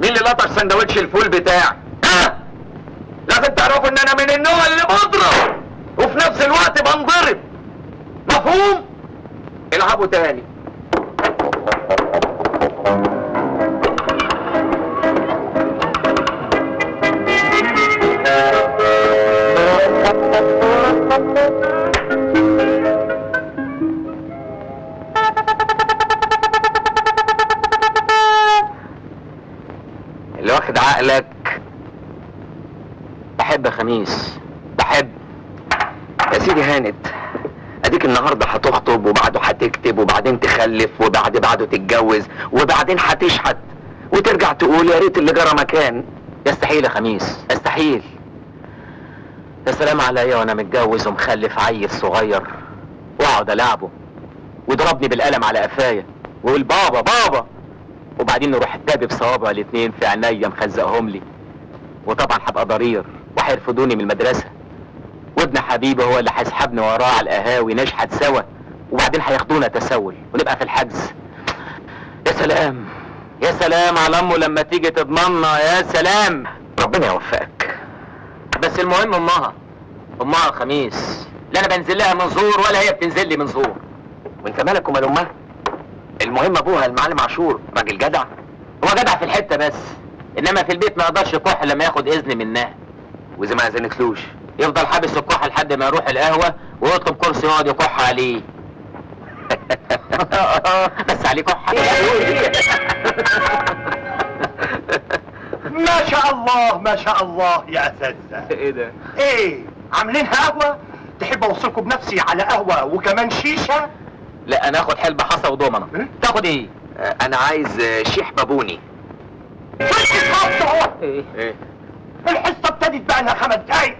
مين اللي لطش سندوتش الفول بتاعي ها لازم تعرفوا ان انا من النوع اللي بضرب وفي نفس الوقت بنضرب مفهوم العبوا تاني اللي واخد عقلك بحب يا خميس بحب يا سيدي هانت اديك النهارده هتخطب وبعده هتكتب وبعدين تخلف وبعد بعده تتجوز وبعدين هتشحت وترجع تقول يا ريت اللي جرى مكان يستحيل يا خميس يستحيل يا سلام عليا وانا متجوز ومخلف عيل صغير واقعد العبه ويضربني بالقلم على قفايا ويقول بابا بابا وبعدين نروح التابي بصوابعه الاتنين في عينيا مخزقهم لي وطبعا هبقى ضرير وهيرفضوني من المدرسه وابن حبيبي هو اللي هيسحبني وراه على القهاوي نشحت سوا وبعدين هياخدونا تسول ونبقى في الحجز يا سلام يا سلام على امه لما تيجي تضمنا يا سلام ربنا يوفقك بس المهم امها امها الخميس لا انا بنزل لها من زور ولا هي بتنزل لي من زور وانت مالك ومال امها المهم ابوها المعلم عاشور راجل جدع هو جدع في الحته بس انما في البيت ما يقدرش يكح لما ياخد اذن منها واذا ما اذنتلوش يفضل حابس الكحه لحد ما يروح القهوه ويطلب كرسي يقعد يكح عليه بس عليه كحه ما شاء الله ما شاء الله يا اساتذه ايه ده ايه عاملينها قهوه تحب اوصلكم بنفسي على قهوه وكمان شيشه لا انا اخد حلبة حصى وضمنه إيه؟ تاخد ايه انا عايز شيح بابوني فين الخط اهو ايه ايه الحصه ابتدت بقى لها خمس دقايق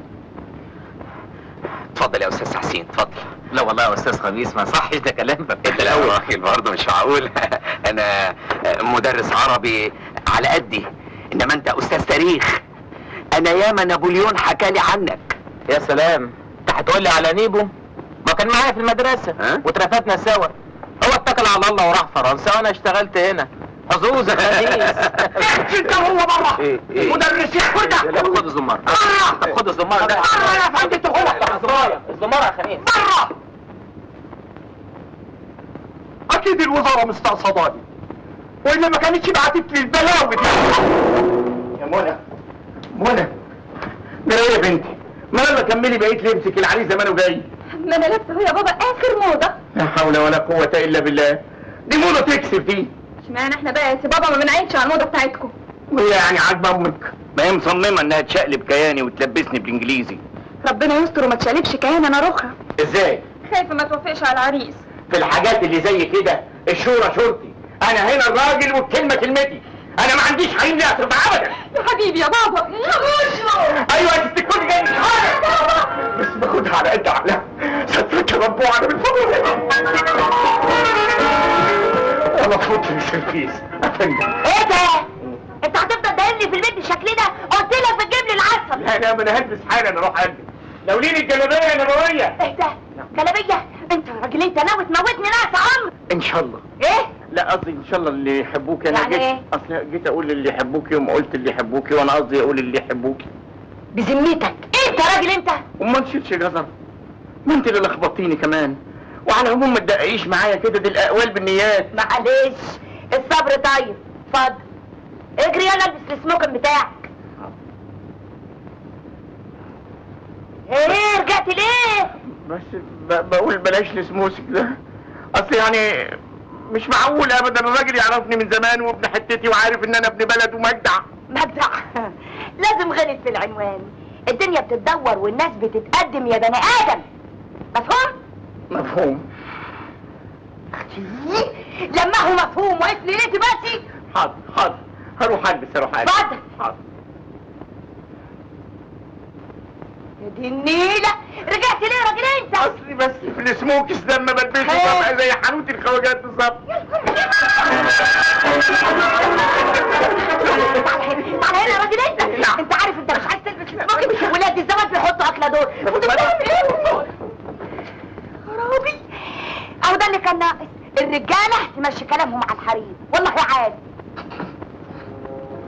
اتفضل يا استاذ حسين اتفضل لا والله يا استاذ خميس ما صحش ده كلام انت الاول راجل برضه مش معقول انا مدرس عربي على قدي انما انت استاذ تاريخ انا ياما نابليون حكالي عنك يا سلام انت هتقول لي على نيبو ما كان معايا في المدرسه واترفدنا سوا هو اتكل على الله وراح فرنسا وانا اشتغلت هنا حظوظ يا خميس انت هو بره إيه، إيه؟ مدرس ياخدها لا خد الزمار بره خد الزمار ده بره يا فندم هو الزمار الزمار يا خميس بره اكيد الوزاره مستقصداني والا ما كانتش بعتت لي البلاوي دي يا منى منى ده ايه يا بنتي ما يلا كملي بقيه لبسك العريس زمانه جاي ما انا لابسه يا بابا اخر موضه لا حول ولا قوه الا بالله دي موضه تكسب دي اشمعنى احنا بقى يا سي بابا ما بنعيدش على الموضه بتاعتكم وهي يعني عاجبه امك ما هي مصممه انها تشقلب كياني وتلبسني بالانجليزي ربنا يستر وما تشالبش كيان انا رخرة ازاي خايفه ما توافقش على العريس في الحاجات اللي زي كده الشورى شورتي انا هنا الراجل والكلمه كلمتي انا ما عنديش حين لي اصرف ابدا يا حبيبي يا بابا ايوه انت تكوني جاي حاجه بس باخدها على قد عقلها سترك ربو انا بالفضل انا فوت في السيرفيس افندم ايه ده؟ انت هتفضل دايرني في البيت بالشكل ده؟ قلت لك بتجيب لي العسل لا لا ما انا هلبس حالا اروح البس لو لين الجلابيه يا نبويه ايه ده؟ جلابيه؟ انت يا راجل انت ناوي تموتني ناس عمرو ان شاء الله ايه؟ لا قصدي ان شاء الله اللي يحبوك انا يعني جيت إيه؟ اصل جيت اقول اللي يحبوكي وما قلت اللي يحبوكي وانا قصدي اقول اللي يحبوكي بذمتك انت يا راجل انت وما نشيلش جزر ما انت اللي لخبطتيني كمان وعلى العموم ما تدققيش معايا كده دي الاقوال بالنيات معلش الصبر طيب اتفضل اجري يلا البس السموكن بتاعك ايه رجعت ليه؟ بس ب- بقول بلاش السموسك ده اصل يعني مش معقول ابدا الراجل يعرفني من زمان وابن حتتي وعارف ان انا ابن بلد ومجدع مجدع لازم غلط في العنوان الدنيا بتتدور والناس بتتقدم يا بني ادم مفهوم؟ مفهوم لما هو مفهوم واقف لي ليه بس حاضر حاضر هروح البس هروح البس اتفضل. حاضر يا دي النيلة رجعت ليه يا راجل انت؟ اصلي بس في السموكس ده لما بلبسه خير. ببقى زي حانوت الخواجات بالظبط تعال هنا تعال هنا يا راجل انت نعم. انت عارف انت مش عايز تلبس سموكي ولاد الزمن بيحطوا اكله دول وانت بتعمل ايه؟ خرابي اهو ده اللي كان ناقص الرجاله تمشي كلامهم على الحريم والله عاد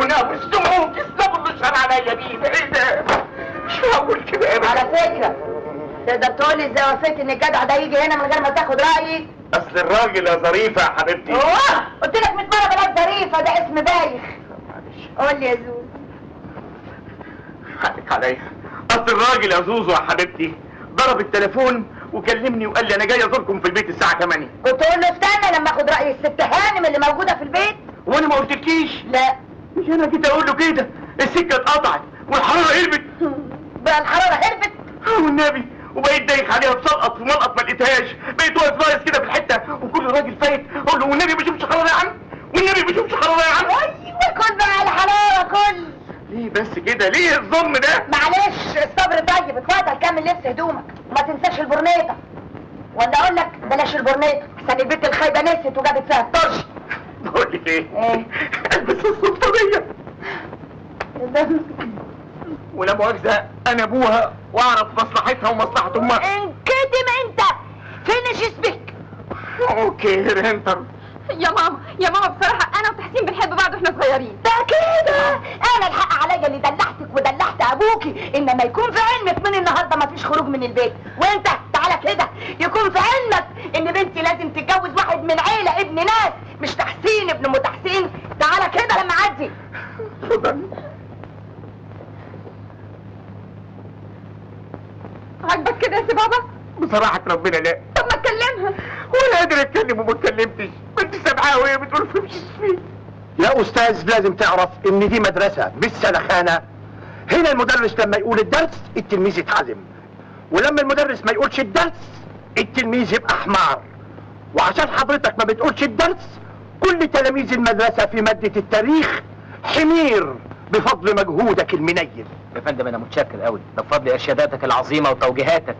وناوس دموع تسلموا اللي شر عليا بيه ايه ده مش هقول كده ابدا على فكرة تقدر تقول لي ازاي وافقت ان الجدع ده يجي هنا من غير ما تاخد رأيي؟ اصل الراجل يا ظريفه يا حبيبتي هو قلت لك 100 مرة بلاش ظريفة ده اسم بايخ معلش قول لي يا زوز حقك عليا اصل الراجل يا زوزو يا حبيبتي ضرب التليفون وكلمني وقال لي انا جاي ازوركم في البيت الساعه 8 كنت اقول له استنى لما اخد رأي الست هانم اللي موجودة في البيت وانا ما قلتلكيش لا مش انا جيت اقول له كده السكه اتقطعت والحراره قلبت بقى الحرارة هربت اه والنبي وبقيت دايخ عليها بسلقط في ملقط ما لقيتهاش بقيت واقف ناقص كده في الحته وكل راجل فايت اقول له والنبي ما اشوفش حراره يا عم والنبي ما اشوفش حراره يا عم ايوه كل بقى الحرارة كل ليه بس كده ليه الظلم ده معلش الصبر طيب اتفضل كمل لبس هدومك وما تنساش البرنيطة ولا اقول لك بلاش البرنيطة عشان البنت الخايبة نسيت وجابت فيها الطرش بقول لك ايه ايه البس السلطانيه ولا مؤاخذه انا ابوها واعرف مصلحتها ومصلحه امها انكتم انت فينش سبيك اوكي رينتر يا ماما يا ماما بصراحة أنا وتحسين بنحب بعض واحنا صغيرين ده كده انا الحق عليا اللي دلعتك ودلعت ابوكي انما يكون في علمك من النهارده مفيش خروج من البيت وانت تعالى كده يكون في علمك ان بنتي لازم تتجوز واحد من عيله ابن ناس مش تحسين ابن ام تحسين تعالى كده لما اعدي اتفضل عاجبك كده يا سي بابا بصراحه ربنا لا طب ما تكلمها ولا قادر اتكلم وما اتكلمتش كنت سامعاها وهي بتقول في مش اسمي يا استاذ لازم تعرف ان دي مدرسة مش سلخانة هنا المدرس لما يقول الدرس التلميذ يتعلم ولما المدرس ما يقولش الدرس التلميذ يبقى حمار وعشان حضرتك ما بتقولش الدرس كل تلاميذ المدرسة في مادة التاريخ حمير بفضل مجهودك المنيل يا فندم انا متشكر قوي ده بفضل ارشاداتك العظيمه وتوجيهاتك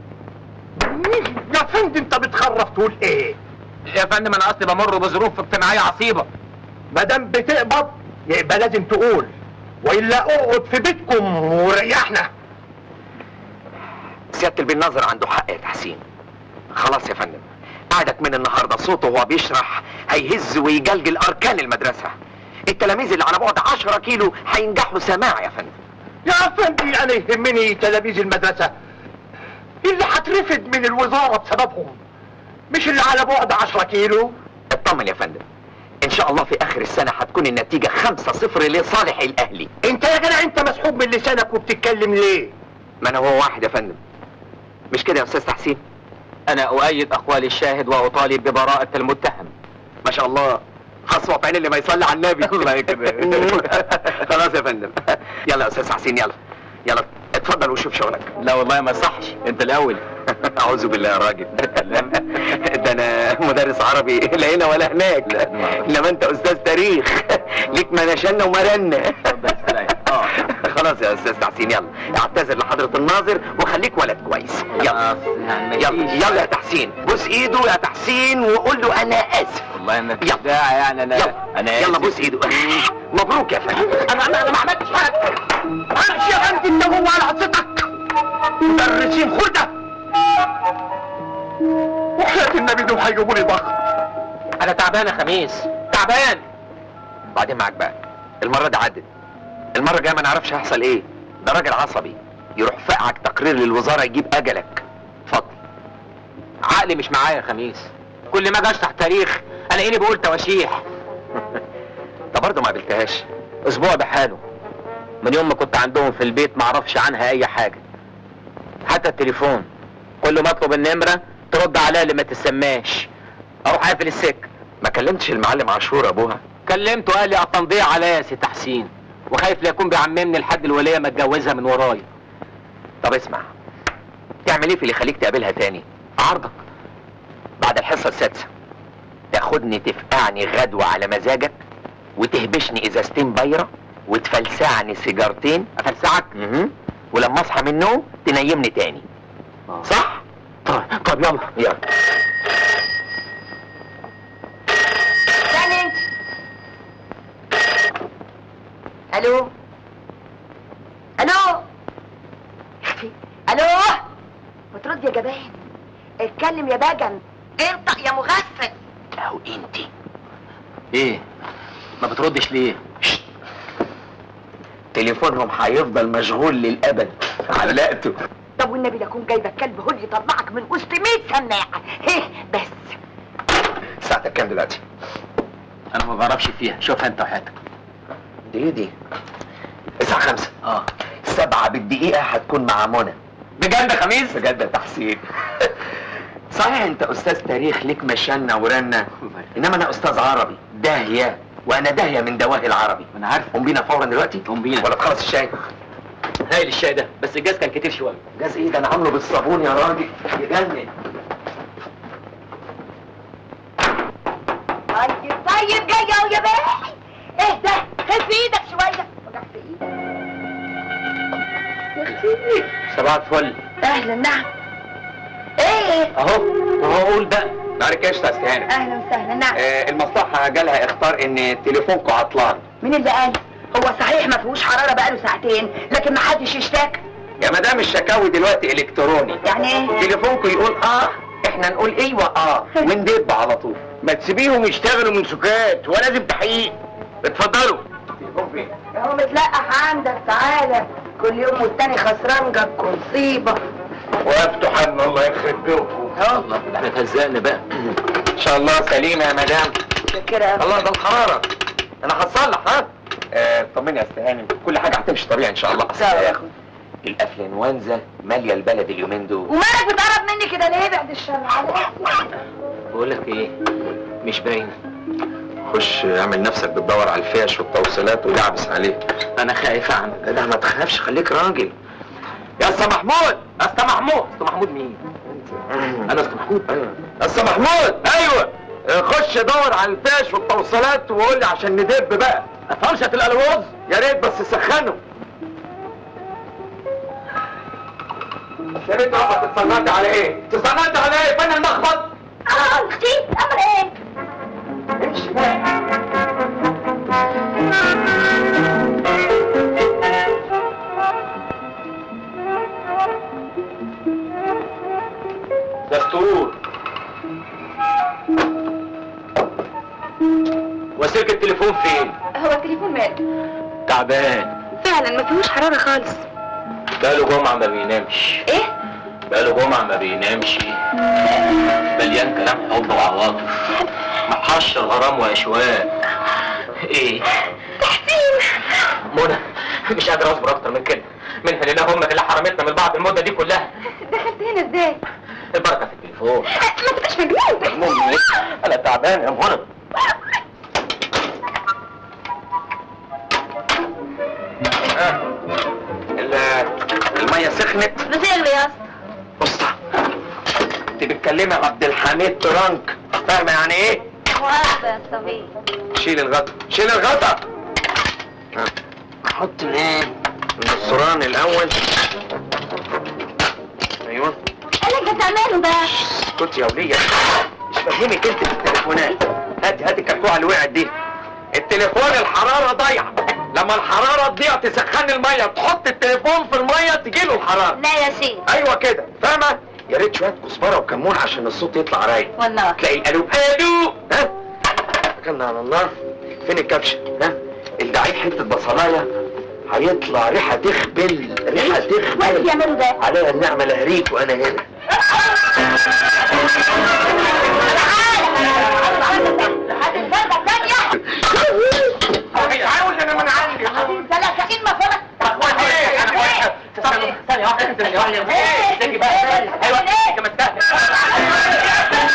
يا فندم انت بتخرف تقول ايه يا فندم انا اصلي بمر بظروف اجتماعيه عصيبه ما دام بتقبض يبقى لازم تقول والا اقعد في بيتكم وريحنا سياده البناظر عنده حق يا تحسين خلاص يا فندم قعدك من النهارده صوته وهو بيشرح هيهز ويجلجل اركان المدرسه التلاميذ اللي على بعد 10 كيلو هينجحوا سماع يا فندم يا افندي انا يهمني تلاميذ المدرسة اللي هترفد من الوزارة بسببهم مش اللي على بعد 10 كيلو اطمن يا فندم ان شاء الله في اخر السنه هتكون النتيجه 5-0 لصالح الاهلي انت يا جدع انت مسحوب من لسانك وبتتكلم ليه ما انا هو واحد يا فندم مش كده يا استاذ تحسين انا اؤيد اقوال الشاهد واطالب ببراءه المتهم ما شاء الله حصوة عين اللي ما يصلي على النبي الله يكرمك خلاص يا فندم يلا يا استاذ تحسين يلا يلا اتفضل وشوف شغلك لا والله ما صحش انت الاول اعوذ بالله يا راجل ده انا مدرس عربي لا هنا ولا هناك انما انت استاذ تاريخ ليك منشنا ومرنا خلاص يا استاذ تحسين يلا اعتذر لحضرة الناظر وخليك ولد كويس يلا يلا يلا يا تحسين بوس ايده يا تحسين وقول له انا اسف والله ما في يلا. داعي يعني انا يلا انا يلا آسف. بوس ايده مبروك يا فندم انا انا انا ما عملتش حاجة امشي يا فندي انت هو على حصتك مدرسين خردة وحياة النبي دول هيجيبوا لي ضغط انا تعبان يا خميس تعبان بعدين معاك بقى المره دي عدت المره الجايه ما نعرفش هيحصل ايه ده راجل عصبي يروح فقعك تقرير للوزاره يجيب اجلك اتفضل عقلي مش معايا يا خميس كل ما اجي اشرح تاريخ الاقيني بقول تواشيح ده برضه ما قابلتهاش اسبوع بحاله من يوم ما كنت عندهم في البيت ما اعرفش عنها اي حاجه حتى التليفون كل ما اطلب النمره ترد عليا اللي ما تسماش اروح اقفل السكه ما كلمتش المعلم عاشور ابوها كلمته قال لي التنضيع عليا يا سي تحسين وخايف لا يكون بيعممني لحد الوليه ما اتجوزها من ورايا طب اسمع تعمل ايه في اللي يخليك تقابلها تاني عرضك بعد الحصه السادسه تاخدني تفقعني غدوه على مزاجك وتهبشني ازازتين بيره وتفلسعني سيجارتين افلسعك اها ولما اصحى من النوم تنيمني تاني صح طيب طب يلا يلا استنى انت الو الو الو بترد يا جبان اتكلم يا بجن انطق يا مغفل او انتي ايه ما بتردش ليه تليفونهم هيفضل مشغول للابد علقته طب والنبي لكون جايبه كلب هو اللي يطلعك من وسط 100 سماعه هيه بس ساعتك كام دلوقتي؟ انا ما بعرفش فيها شوفها انت وحياتك دي دي الساعة خمسة اه سبعة بالدقيقة هتكون مع منى بجد يا خميس بجد يا تحسين صحيح انت استاذ تاريخ ليك مشانة ورنة انما انا استاذ عربي داهية وانا داهية من دواهي العربي انا عارف قوم بينا فورا دلوقتي قوم بينا. ولا تخلص الشاي هايل الشاي ده بس الجاز كان كتير شويه جاز ايه ده انا عامله بالصابون يا راجل يجنن طيب طيب جايه اهو يا باي ايه ده خف ايدك شويه وجع في ايدك يا اختي صباح الفل اهلا نعم ايه اهو اهو قول بقى معلش يا استاذ هاني اهلا وسهلا نعم آه المصلحة جالها اختار ان تليفونكم عطلان مين اللي قال هو صحيح ما فيهوش حراره بقاله ساعتين لكن ما حدش اشتكى يا مدام الشكاوي دلوقتي الكتروني يعني ايه تليفونكم يقول اه احنا نقول ايوه اه وندب على طول ما تسيبيهم يشتغلوا من سكات ولازم تحقيق اتفضلوا التليفون فين؟ هو متلقح عندك تعالى كل يوم والتاني خسران جابكم مصيبه وقفتوا حن الله يخرب بيوتكم الله احنا اتهزقنا بقى ان شاء الله سليمة يا مدام متشكره أوي. الله ده الحرارة انا هتصلح ها آه طمني يا استاذ هاني كل حاجة هتمشي طبيعي ان شاء الله إن شاء الله يا أخوي. الافلانوانزا مالية البلد اليومين دول ومالك بتقرب مني كده ليه بعد الشر عليك بقول لك ايه مش باين خش اعمل نفسك بتدور على الفيش والتوصيلات ودعبس عليه انا خايف عنك لا ده ما تخافش خليك راجل يا اسطى محمود اسطى محمود اسطى محمود مين انا اسطى محمود ايوه يا اسطى محمود ايوه آه، خش دور على الفيش والتوصيلات وقول لي عشان ندب بقى فرشة الالوز يا ريت بس سخنه يا ريت ربك اتصنعت على ايه؟ اتصنعت على ايه؟ فين المخبط؟ اه اختي امر ايه امشي بقى دستور وسلك التليفون فين هو التليفون ماله تعبان فعلا ما فيهوش حراره خالص بقاله جمعة ما بينامش ايه بقاله جمعة ما بينامش مليان كلام حب وعواطف محشر غرام واشواق ايه تحسين منى مش قادر اصبر اكتر من كده من هنا امك اللي حرمتنا من بعض المدة دي كلها دخلت هنا ازاي البركة في التليفون ما تبقاش مجنون مجنون إيه؟ انا تعبان يا منى آه. ال- المية سخنت بتغلي يا اسطى اسطى انت بتكلمي عبد الحميد ترانك فاهمة يعني ايه؟ مؤاخذة يا صبي شيل الغطا شيل الغطا ها. احط الايه النصران الاول ايوه ايه اللي انت بتعمله ده اسكت يا ولية مش فاهمك انت في التليفونات هاتي هاتي الكركوعة اللي وقعت دي التليفون الحرارة ضايعة لما الحرارة تضيع تسخن المية تحط التليفون في المية تجيله الحرارة لا يا شيخ ايوه كده فاهمة يا ريت شوية كزبرة وكمون عشان الصوت يطلع رايق والله تلاقي الالو الو ها توكلنا على الله فين الكبشه ها الدعيك حته بصلايه هيطلع ريحه تخبل ريحه وين تخبل بيعملوا ده عليها النعمه لهريك وانا هنا هتتفرج تانية عاوز انا من عندي سلاسل ما فرق ثانية ثانية واحدة ثانية واحدة استني بقى ايوه انت ما تستاهل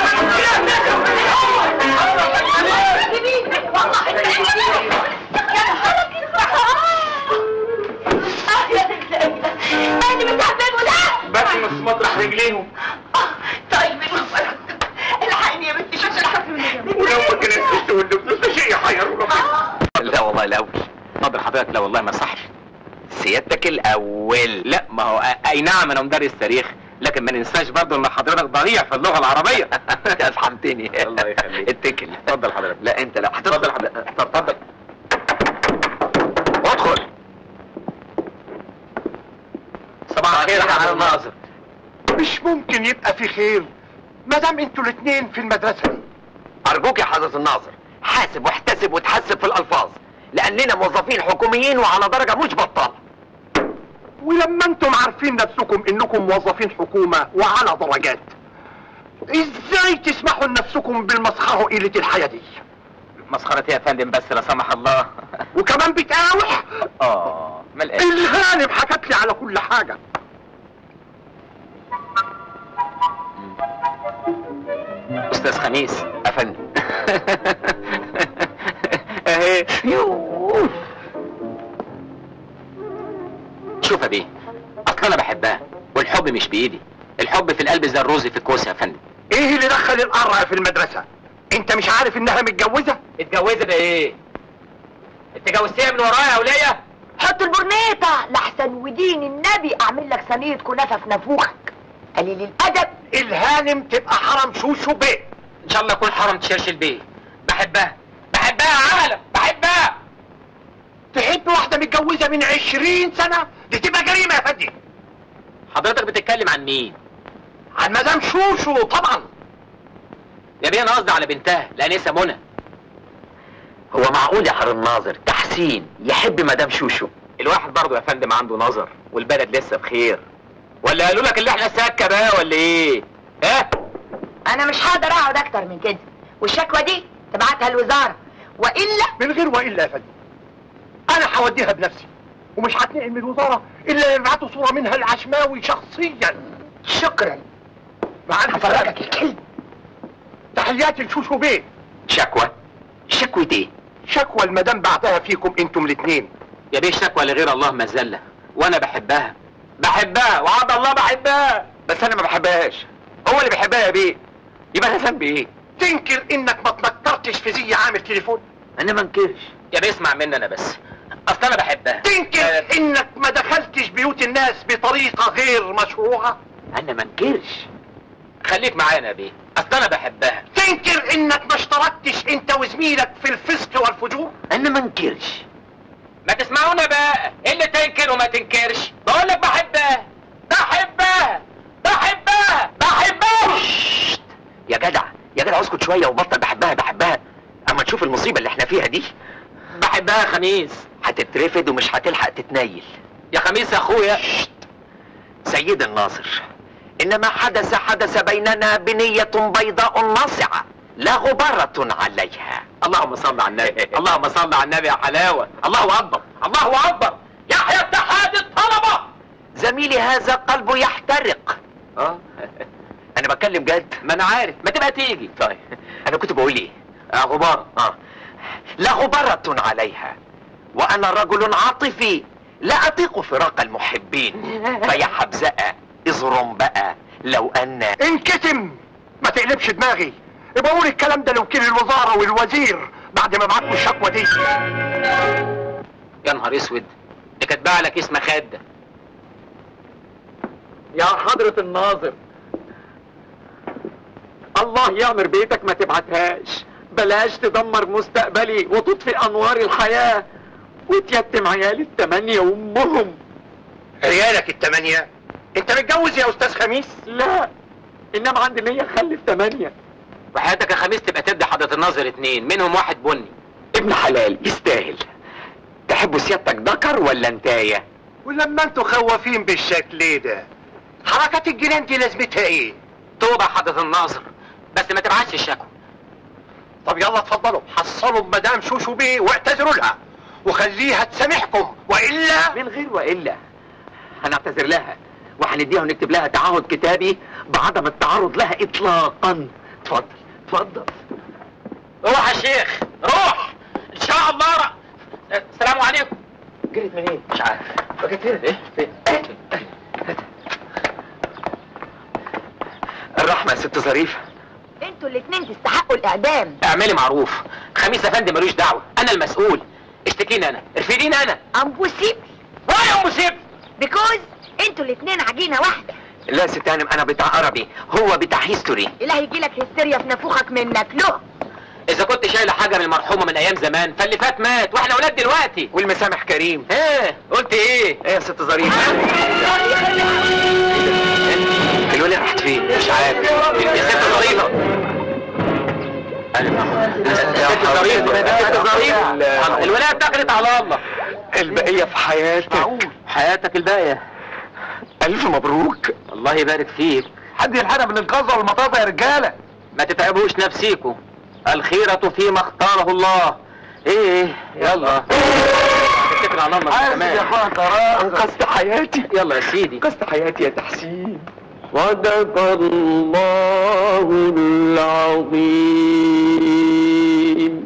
انا بتعملوا ده بس مش مطرح رجليهم طيب الحقني يا بنتي شوف الحقني ولو ما كانت ست والفلوس ده شيء يحير لا والله الاول اتفضل حضرتك لا والله ما صحش سيادتك الاول لا ما هو اي نعم انا مدرس تاريخ لكن ما ننساش برضه ان حضرتك ضريع في اللغه العربيه افهمتني الله يخليك. اتكل اتفضل حضرتك لا انت لا اتفضل حضرتك اتفضل ادخل صباح الخير يا حضرتك الناظر مش ممكن يبقى في خير ما دام انتوا الاثنين في المدرسه ارجوك يا حضرة الناظر حاسب واحتسب وتحسب في الالفاظ لاننا موظفين حكوميين وعلى درجه مش بطاله ولما انتم عارفين نفسكم انكم موظفين حكومة وعلى درجات ازاي تسمحوا لنفسكم بالمسخرة وقلة الحياة دي مسخرة يا فندم بس لا سمح الله وكمان بتقاوح اه ملقاش الهانم حكت لي على كل حاجة استاذ خميس يا فندم اهي يوه. شوف يا بيه اصل انا بحبها والحب مش بايدي الحب في القلب زي الرز في الكوسه يا فندم ايه اللي دخل القرع في المدرسة انت مش عارف انها متجوزة اتجوزت ده ايه انت جوزتيها من ورايا يا وليه حط البرنيطة لحسن ودين النبي اعمل لك صينية كنافة في نافوخك قليل الادب الهانم تبقى حرم شوشو بيه ان شاء الله اكون حرم تشرشل بيه بحبها بحبها يا عالم بحبها تحب واحدة متجوزة من عشرين سنة دي تبقى جريمة يا فندم حضرتك بتتكلم عن مين عن مدام شوشو طبعا يا بيه انا قصدي على بنتها الانسه منى هو معقول يا حر الناظر تحسين يحب مدام شوشو الواحد برضه يا فندم عنده نظر والبلد لسه بخير ولا قالوا لك اللي احنا سكه بقى ولا ايه ها انا مش هقدر اقعد اكتر من كده والشكوى دي تبعتها الوزارة والا من غير والا يا فندم انا هوديها بنفسي ومش هتنقل من الوزارة الا يبعتوا صورة منها العشماوي شخصيا شكرا مع الف هفرجك سلامة الكلب تحياتي لشوشو بيه شكوى شكوى ايه شكوى المدام بعتها فيكم انتم الاثنين يا بيه شكوى لغير الله مذله وانا بحبها بحبها وعد الله بحبها بس انا ما بحبهاش هو اللي بيحبها يا بيه يبقى انا ذنبي ايه تنكر انك ما تنكرتش في زي عامل تليفون انا ما انكرش يا بيه اسمع مني انا بس اصل انا بحبها تنكر انك ما دخلتش بيوت الناس بطريقة غير مشروعة انا ما انكرش خليك معانا يا بيه اصل انا بحبها تنكر انك ما اشتركتش انت وزميلك في الفسق والفجور انا ما انكرش ما تسمعونا بقى ايه اللي تنكر وما تنكرش بقول لك بحبها بحبها بحبها بحبها ششت. يا جدع يا جدع اسكت شويه وبطل بحبها بحبها اما تشوف المصيبه اللي احنا فيها دي بحبها يا خميس هتترفد ومش هتلحق تتنيل يا خميس يا اخويا سيد الناصر انما حدث حدث بيننا بنية بيضاء ناصعة لا غبارة عليها اللهم صل على النبي اللهم صل على النبي يا حلاوة الله اكبر الله اكبر يحيى اتحاد الطلبة زميلي هذا قلبه يحترق اه انا بتكلم جد ما انا عارف ما تبقى تيجي طيب انا كنت بقول ايه آه غبار اه لا غبارة عليها وانا رجل عاطفي لا اطيق فراق المحبين فيا حبزقة اظرم بقى لو ان انكتم ما تقلبش دماغي يبقى قول الكلام ده لوكيل الوزارة والوزير بعد ما بعتوا الشكوى دي يا نهار اسود دي كاتبه لك اسم خده يا حضرة الناظر الله يعمر بيتك ما تبعتهاش بلاش تدمر مستقبلي وتطفي انوار الحياة وتيتم عيالي التمانية وامهم عيالك التمانية انت متجوز يا استاذ خميس لا انما عندي نية اخلف تمانية وحياتك يا خميس تبقى تدي حضرة الناظر اتنين منهم واحد بني ابن حلال يستاهل تحبوا سيادتك ذكر ولا انتايه ولما انتوا خوافين بالشكل ده حركات الجنان دي لازمتها ايه توبة يا حضرة الناظر بس ما تبعتش الشكوى طب يلا اتفضلوا حصلوا بمدام شوشو بيه واعتذروا لها وخليها تسامحكم والا من غير والا هنعتذر لها وهنديها ونكتب لها تعهد كتابي بعدم التعرض لها اطلاقا اتفضل اتفضل روح يا شيخ روح ان شاء الله ر... السلام عليكم جريت منين مش عارف بقيت فين ايه فين الرحمة يا ست ظريفة انتوا الاتنين تستحقوا الاعدام اعملي معروف خميس افندي ملوش دعوة انا المسؤول اشتكيني انا ارفديني انا امبوسيبل وايه يا ام سيب بيكوز انتوا الاتنين عجينة واحدة لا يا ست هانم انا بتاع عربي هو بتاع هيستوري اله يجيلك هستيريا في نافوخك منك له اذا كنت شايله حاجه من المرحومه من ايام زمان فاللي فات مات واحنا اولاد دلوقتي والمسامح كريم ايه قلت ايه ايه يا ست ظريفه الوليه راحت فين مش عارف يا ست ظريفه الولايه اتاخدت على الله البقية في حياتك حياتك الباقيه ألف مبروك الله يبارك فيك حد يلحقنا من القصة والمطاطة يا رجالة ما تتعبوش نفسيكم الخيرة فيما اختاره الله ايه يلا اتكل على الله عايز كمان يا اخوان ترى انقذت حياتي يلا يا سيدي انقذت حياتي يا تحسين صدق الله العظيم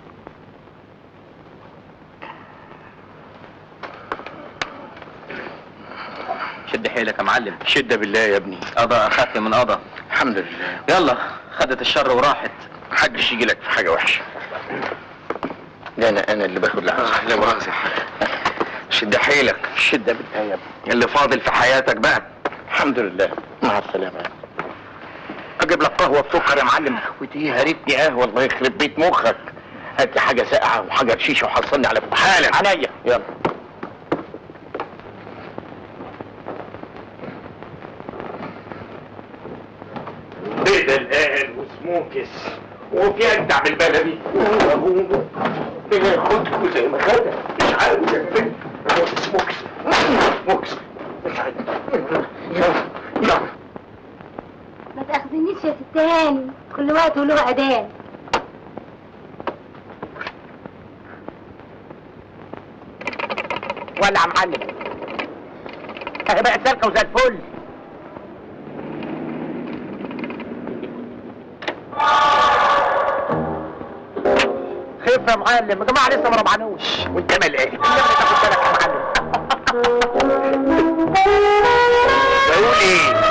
شد حيلك يا معلم شدة بالله يا ابني قضى اخف من قضى الحمد لله يلا خدت الشر وراحت محدش يجي لك في حاجة وحشة لا انا انا اللي باخد لحظة لا مؤاخذة شد حيلك شدة بالله يا ابني اللي فاضل في حياتك بقى الحمد لله مع السلامة اجيب لك قهوة بسكر يا معلم ودي هرتني قهوة الله يخرب بيت مخك هات لي حاجة ساقعة وحاجة شيشة وحصلني على فوق حالا عينيا يلا بيت الآن وسموكس وفي أجدع من البلدي خدكوا زي ما خدها مش عاوز يا بنت سموكس سموكس مش عايز يلا يلا ما تاخذنيش يا ست هاني كل وقت وله اذان ولع معلم اهي بقى سالكه وزي الفل خف يا معلم يا جماعه لسه ما ربعنوش وانت مال ايه؟ انت اللي تاخد بالك يا معلم بقول ايه؟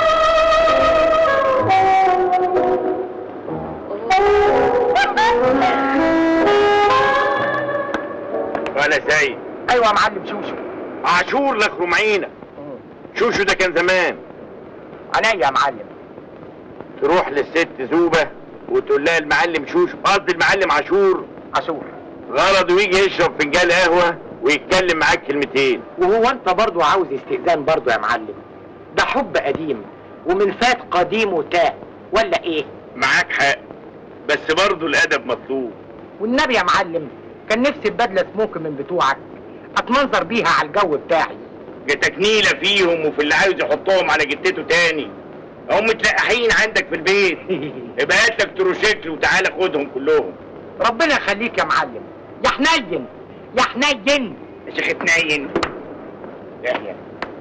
وانا سيد ايوه يا معلم شوشو عاشور لك رمعينة شوشو ده كان زمان عينيا يا معلم تروح للست زوبة وتقول لها المعلم شوشو قصدي المعلم عاشور عاشور غرضه يجي يشرب فنجان قهوة ويتكلم معاك كلمتين وهو انت برضو عاوز استئذان برضو يا معلم ده حب قديم ومن فات قديم وتاه ولا ايه معاك حق بس برضه الادب مطلوب والنبي يا معلم كان نفسي ببدله سموك من بتوعك اتمنظر بيها على الجو بتاعي جاتك نيلة فيهم وفي اللي عاوز يحطهم على جتته تاني هم متلقحين عندك في البيت ابقى هات لك تروشيكل وتعالى خدهم كلهم ربنا يخليك يا معلم يا حنين يا حنين يا شيخ اتنين يحيى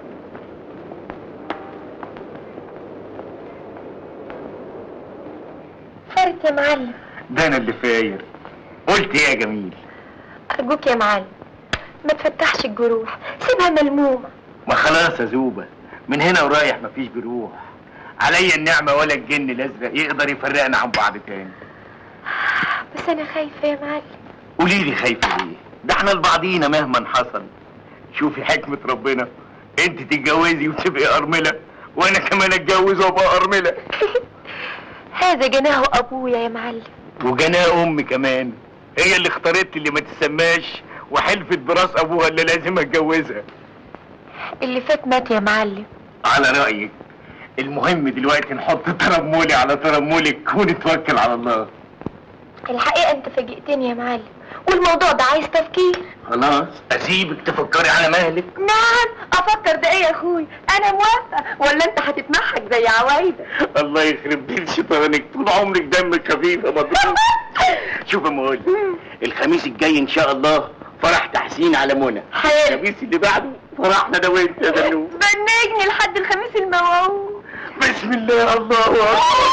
فارت يا معلم ده انا اللي فاير قلت ايه يا جميل ارجوك يا معلم ما تفتحش الجروح سيبها ملمومه ما خلاص يا زوبة من هنا ورايح مفيش جروح عليا النعمة ولا الجن الازرق يقدر يفرقنا عن بعض تاني بس انا خايفه يا معلم قولي لي خايفة ليه ده احنا لبعضينا مهما حصل شوفي حكمة ربنا انت تتجوزي وتبقي ارملة وانا كمان اتجوز وابقى ارملة هذا جناه ابويا يا معلم وجناه امي كمان هي اللي اختارت اللي ما تسماش وحلفت براس ابوها اللي لازم اتجوزها اللي فات مات يا معلم على رأيك المهم دلوقتي نحط ترمولي على ترمولك ونتوكل على الله الحقيقه انت فاجئتني يا معلم والموضوع ده عايز تفكير خلاص اسيبك تفكري على مهلك نعم افكر ده ايه يا اخوي انا موافقه ولا انت هتتمحك زي عوايدك الله يخرب بيت شيطانك طول عمرك دمك خفيف يا مضروب شوف يا مول الخميس الجاي ان شاء الله فرح تحسين على منى حلو الخميس اللي بعده فرحنا انا وانت يا دلوب بنجني لحد الخميس الموعود بسم الله الله اكبر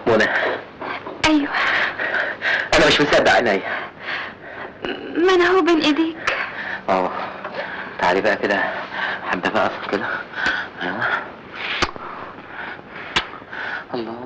منى ايوه انا مش مصدق عينيا ما انا هو بين ايديك اه تعالي بقى كده حبه بقى اقف كده ايوه الله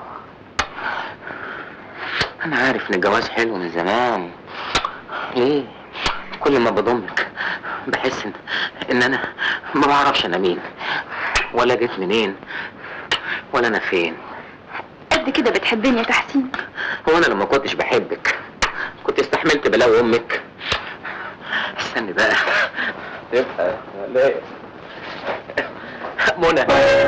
انا عارف ان الجواز حلو من زمان ليه كل ما بضمك بحس ان, إن انا ما بعرفش انا مين ولا جيت منين ولا انا فين قد كده بتحبني يا تحسين هو انا لما كنتش بحبك كنت استحملت بلاوي امك استني بقى تبقى ليه منى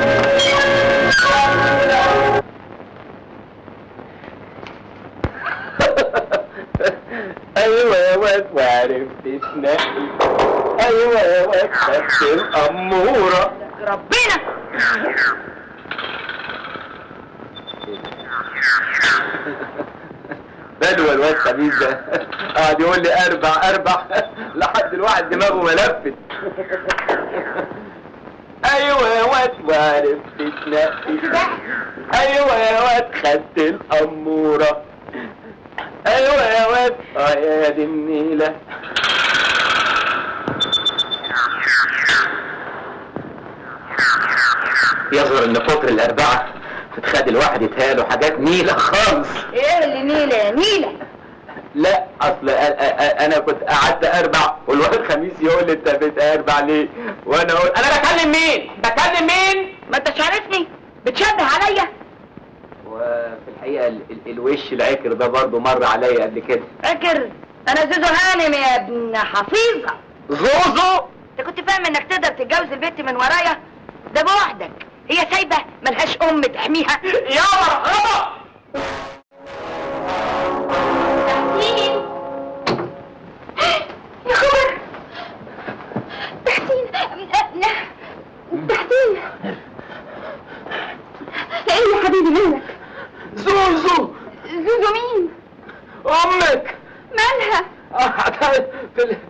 ايوه يا واد وعرفت تنقي ايوه يا واد خدت الاموره ربنا بدوى الواد خميس ده قاعد يقول لي اربع اربع لحد الواحد دماغه ملفت ايوه يا واد وعرفت تنقي ايوه يا واد خدت الاموره ايوه يا واد اه يا دي النيله يظهر ان كتر الاربعه بتخلي الواحد يتهيأله حاجات نيله خالص ايه اللي نيلة يا نيلة لا اصل أ- أ- أ- انا كنت قعدت اربع والواد خميس يقول لي انت بتاربع ليه وانا اقول انا بكلم مين بكلم مين ما انتش عارفني بتشبه عليا وفي الحقيقه ال ال الوش العكر ده برضه مر عليا قبل كده فاكر انا زوزو هانم يا ابن حفيظة زوزو انت كنت فاهم انك تقدر تتجوز البنت من ورايا ده بوحدك هي سايبة ملهاش ام تحميها يا مرحبا تحسين يا خبر تحسين تحسين ايه يا حبيبي مالك زوزو زوزو مين امك مالها آه، في ال...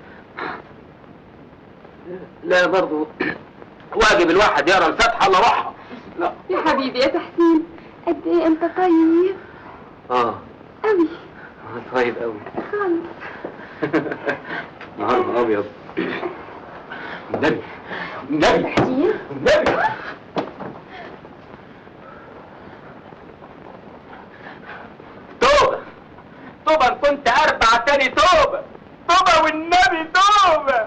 لا برضه واجب الواحد يرى الفتحه الا روحها لا يا حبيبي يا تحسين قد ايه انت طيب اه قوي طيب قوي خالص نهار ابيض النبي النبي تحسين النبي توبة توبة إن كنت اربع تاني توبة توبة والنبي توبة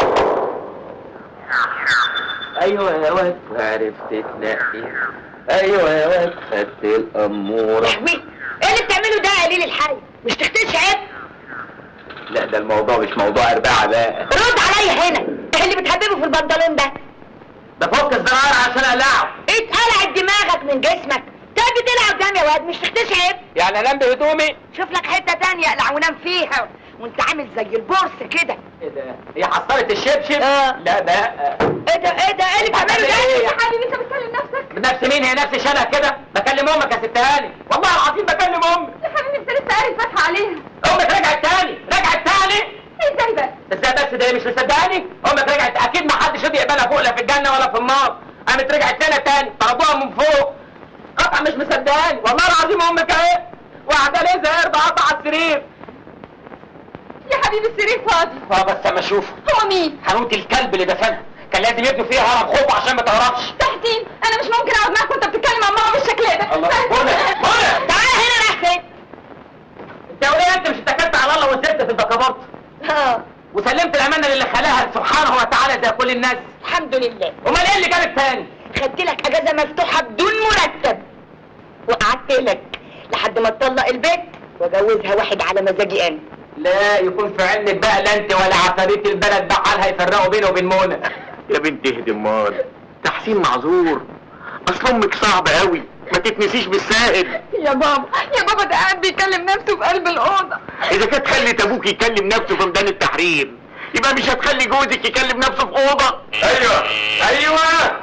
ايوه يا واد عرفت تنقي ايوه يا واد خدت الاموره يحمي ايه اللي بتعمله ده يا قليل الحي مش تختش عيب لا ده الموضوع مش موضوع اربعه بقى رد عليا هنا ايه اللي بتحببه في البنطلون ده ده فك الزرار عشان اقلعه اتقلعت دماغك من جسمك تيجي تلعب قدام يا واد مش تختش عيب يعني انام بهدومي شوف لك حته تانية اقلع ونام فيها وانت عامل زي البورس كده ايه ده هي حصلت الشبشب آه. لا بقى ايه ده ايه ده ايه اللي بتعمله ده إيه يا حبيبي انت بتكلم نفسك بنفس مين هي نفس شبه كده بكلم امك يا ست هاني والله العظيم بكلم امك يا حبيبي انت لسه قاري الفاتحه عليها امك رجعت تاني رجعت تاني ازاي بس ازاي بس ده مش مصدقاني امك رجعت اكيد ما حدش راضي يقبلها فوق لا في الجنه ولا في النار قامت رجعت لنا تاني طردوها من فوق قطع مش مصدقاني والله العظيم امك اهي وقاعده ليه زي قرد قطع على السرير يا حبيبي السرير فاضي اه بس اما اشوف هو مين حنوت الكلب اللي دفنها كان لازم يبنوا فيها هرم خوف عشان ما تهربش تحسين انا مش ممكن اقعد معاك وانت بتتكلم عن ماما بالشكل ده الله منى منى تعالى هنا رايح فين انت وليه انت مش اتكلت على الله وسبت في البكابورت اه وسلمت الامانه للي خلاها سبحانه وتعالى زي كل الناس الحمد لله امال ايه اللي جابك تاني خدت لك اجازه مفتوحه بدون مرتب وقعدت لك لحد ما تطلق البيت واجوزها واحد على مزاجي انا لا يكون في علمك بقى لا انت ولا عفاريت البلد بقى حالها يفرقوا بينه وبين منى يا بنت اهدي امال تحسين معذور اصل امك صعب قوي ما تتنسيش بالسائل يا بابا يا بابا ده قاعد بيكلم نفسه في قلب الاوضه اذا كانت خلت ابوك يكلم نفسه في ميدان التحرير يبقى مش هتخلي جوزك يكلم نفسه في اوضه ايوه ايوه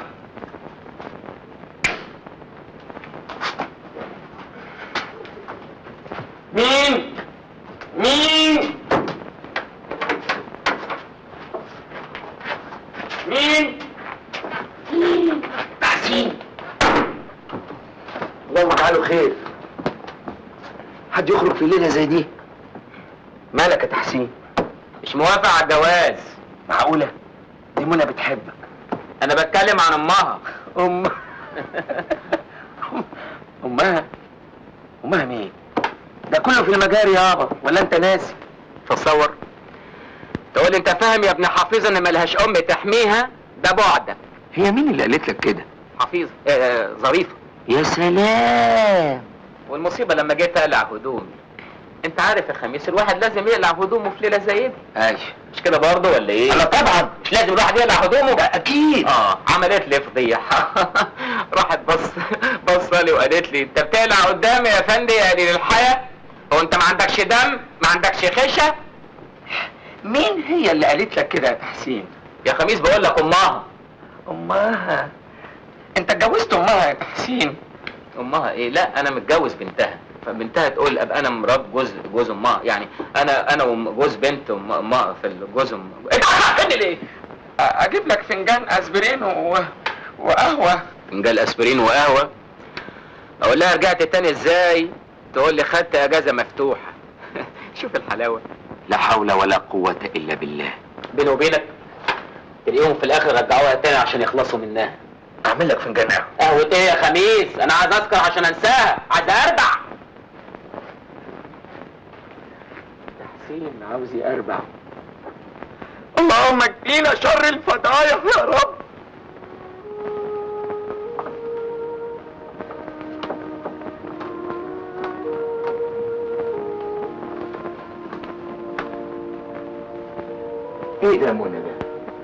مين مين مين تحسين اللهم اجعله خير في ليله زي دي مالك يا تحسين مش موافق على الجواز معقوله دي منى بتحبك انا بتكلم عن امها ام امها امها مين ده كله في المجاري يابا ولا انت ناسي تصور تقول لي انت فاهم يا ابن حفيظه ان ملهاش ام تحميها ده بعدك هي مين اللي قالت لك كده حفيظه آه ظريفه يا سلام والمصيبه لما جيت اقلع هدومي انت عارف يا خميس الواحد لازم يقلع هدومه في ليله زي دي ايوه مش كده برضه ولا ايه انا طبعا مش لازم الواحد يقلع هدومه اكيد اه عملت لي فضيحه راحت بص بص لي وقالت لي انت بتقلع قدامي يا فندي يا قليل الحياه هو انت ما عندكش دم ما عندكش خشه مين هي اللي قالت لك كده يا تحسين يا خميس بقول لك امها امها انت اتجوزت امها يا تحسين امها ايه لا انا متجوز بنتها فبنتها تقول ابقى انا مرات جوز جوز امها يعني انا انا وجوز بنت أم- امها في الجوز ام انت هتعمل ليه اجيب لك فنجان اسبرين و... وقهوه فنجان اسبرين وقهوه اقول لها رجعت تاني ازاي تقول لي خدت اجازه مفتوحه شوف الحلاوه لا حول ولا قوه الا بالله بيني وبينك اليوم في الاخر رجعوها تاني عشان يخلصوا منها اعمل لك فنجان قهوه قهوه ايه يا خميس انا عايز اسكر عشان انساها عايز اربع تحسين عاوز يربع اللهم اكفينا شر الفضايح يا رب ايه ده يا منى ده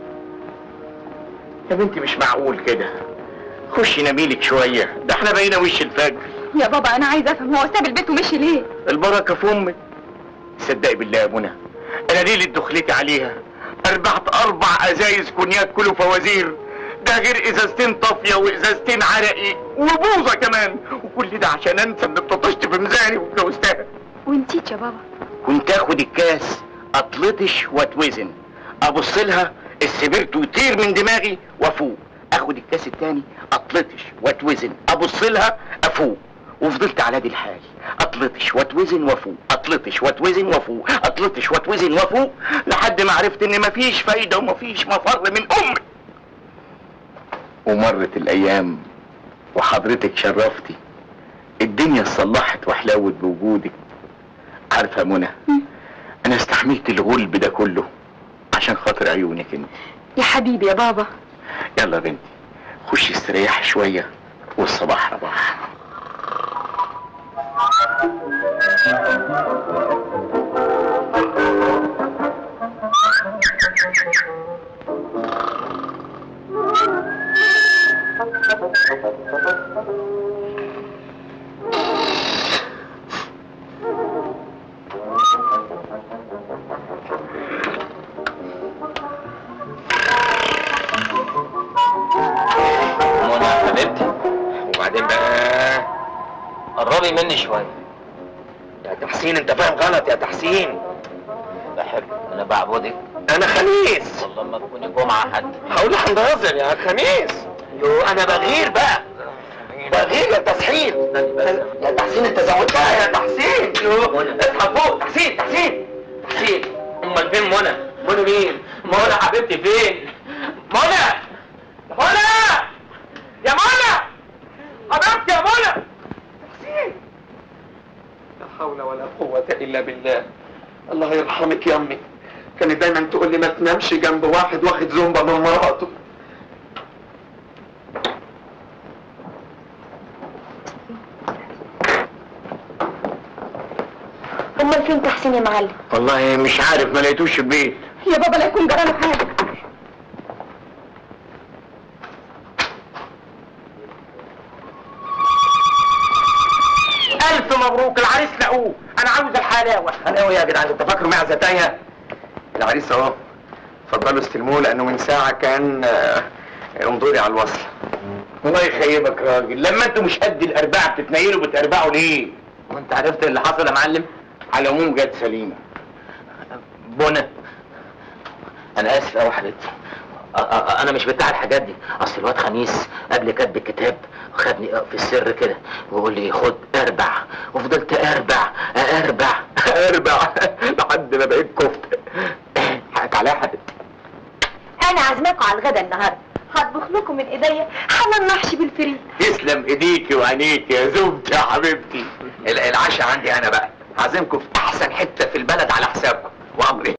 يا بنتي مش معقول كده خشي نميلك شويه ده احنا بقينا وش الفجر يا بابا انا عايزه افهم هو ساب البيت ومشي ليه البركه في امك صدقي بالله يا منى انا ليله دخلتي عليها اربعت اربع ازايز كونياك كله فوازير ده غير ازازتين طافيه وازازتين عرقي وبوظه كمان وكل ده عشان انسى انك طفشت في ميزاني واتجوزتها ونسيت يا بابا كنت اخد الكاس اطلطش واتوزن ابص لها السبرت يطير من دماغي وافوق اخد الكاس التاني اطلطش واتوزن ابص لها افوق وفضلت على دي الحال اطلطش واتوزن وافوق اطلطش واتوزن وافوق اطلطش واتوزن وافوق لحد ما عرفت ان مفيش فايده ومفيش مفر من امي ومرت الايام وحضرتك شرفتي الدنيا اتصلحت وحلاوت بوجودك عارفه يا منى انا استحملت الغلب ده كله عشان خاطر عيونك انت يا حبيبي يا بابا يلا يا بنتي خشي استريحي شويه والصباح رباح منى يا حبيبتي وبعدين بقى قربي مني شويه يا تحسين انت فاهم غلط يا تحسين بحب انا بعبدك انا خميس والله ما تكوني جمعه حد هقول هنضرب يا خميس يو انا بغير بقى بغير يا تحسين يا تحسين انت زودتها يا تحسين يو اصحى فوق تحسين تحسين تحسين امال فين منى منى مين منى حبيبتي فين منى منى يا منى حبيبتي يا منى تحسين لا حول ولا قوة إلا بالله الله يرحمك يا أمي كانت دايما تقول لي ما تنامش جنب واحد واخد زومبا من مراته امال فين تحسين يا معلم والله مش عارف ما لقيتوش في البيت يا بابا لا يكون جراله حاجه ألف مبروك العريس لقوه أنا عاوز الحلاوة حلاوة يا جدعان أنت فاكره معزة تايهة العريس أهو اتفضلوا استلموه لأنه من ساعة كان آه، انظري على الوصل الله يخيبك راجل لما انتوا مش قد الأربعة بتتنيلوا بتربعوا ليه؟ وأنت عرفت اللي حصل يا معلم؟ على العموم جت سليمة بنا انا اسف قوي حبيبتي أ- أ- انا مش بتاع الحاجات دي اصل الواد خميس قبل كاتب الكتاب خدني في السر كده ويقول لي خد اربع وفضلت اربع اربع اربع لحد ما بقيت كفته حقك عليا يا حبيبتي انا عازماكم على الغدا النهارده هطبخ لكم من ايديا حمام محشي بالفريك يسلم ايديكي وعينيكي يا زوجتي يا حبيبتي ال- العشاء عندي انا بقى هعزمكم في احسن حته في البلد على حسابكم وامري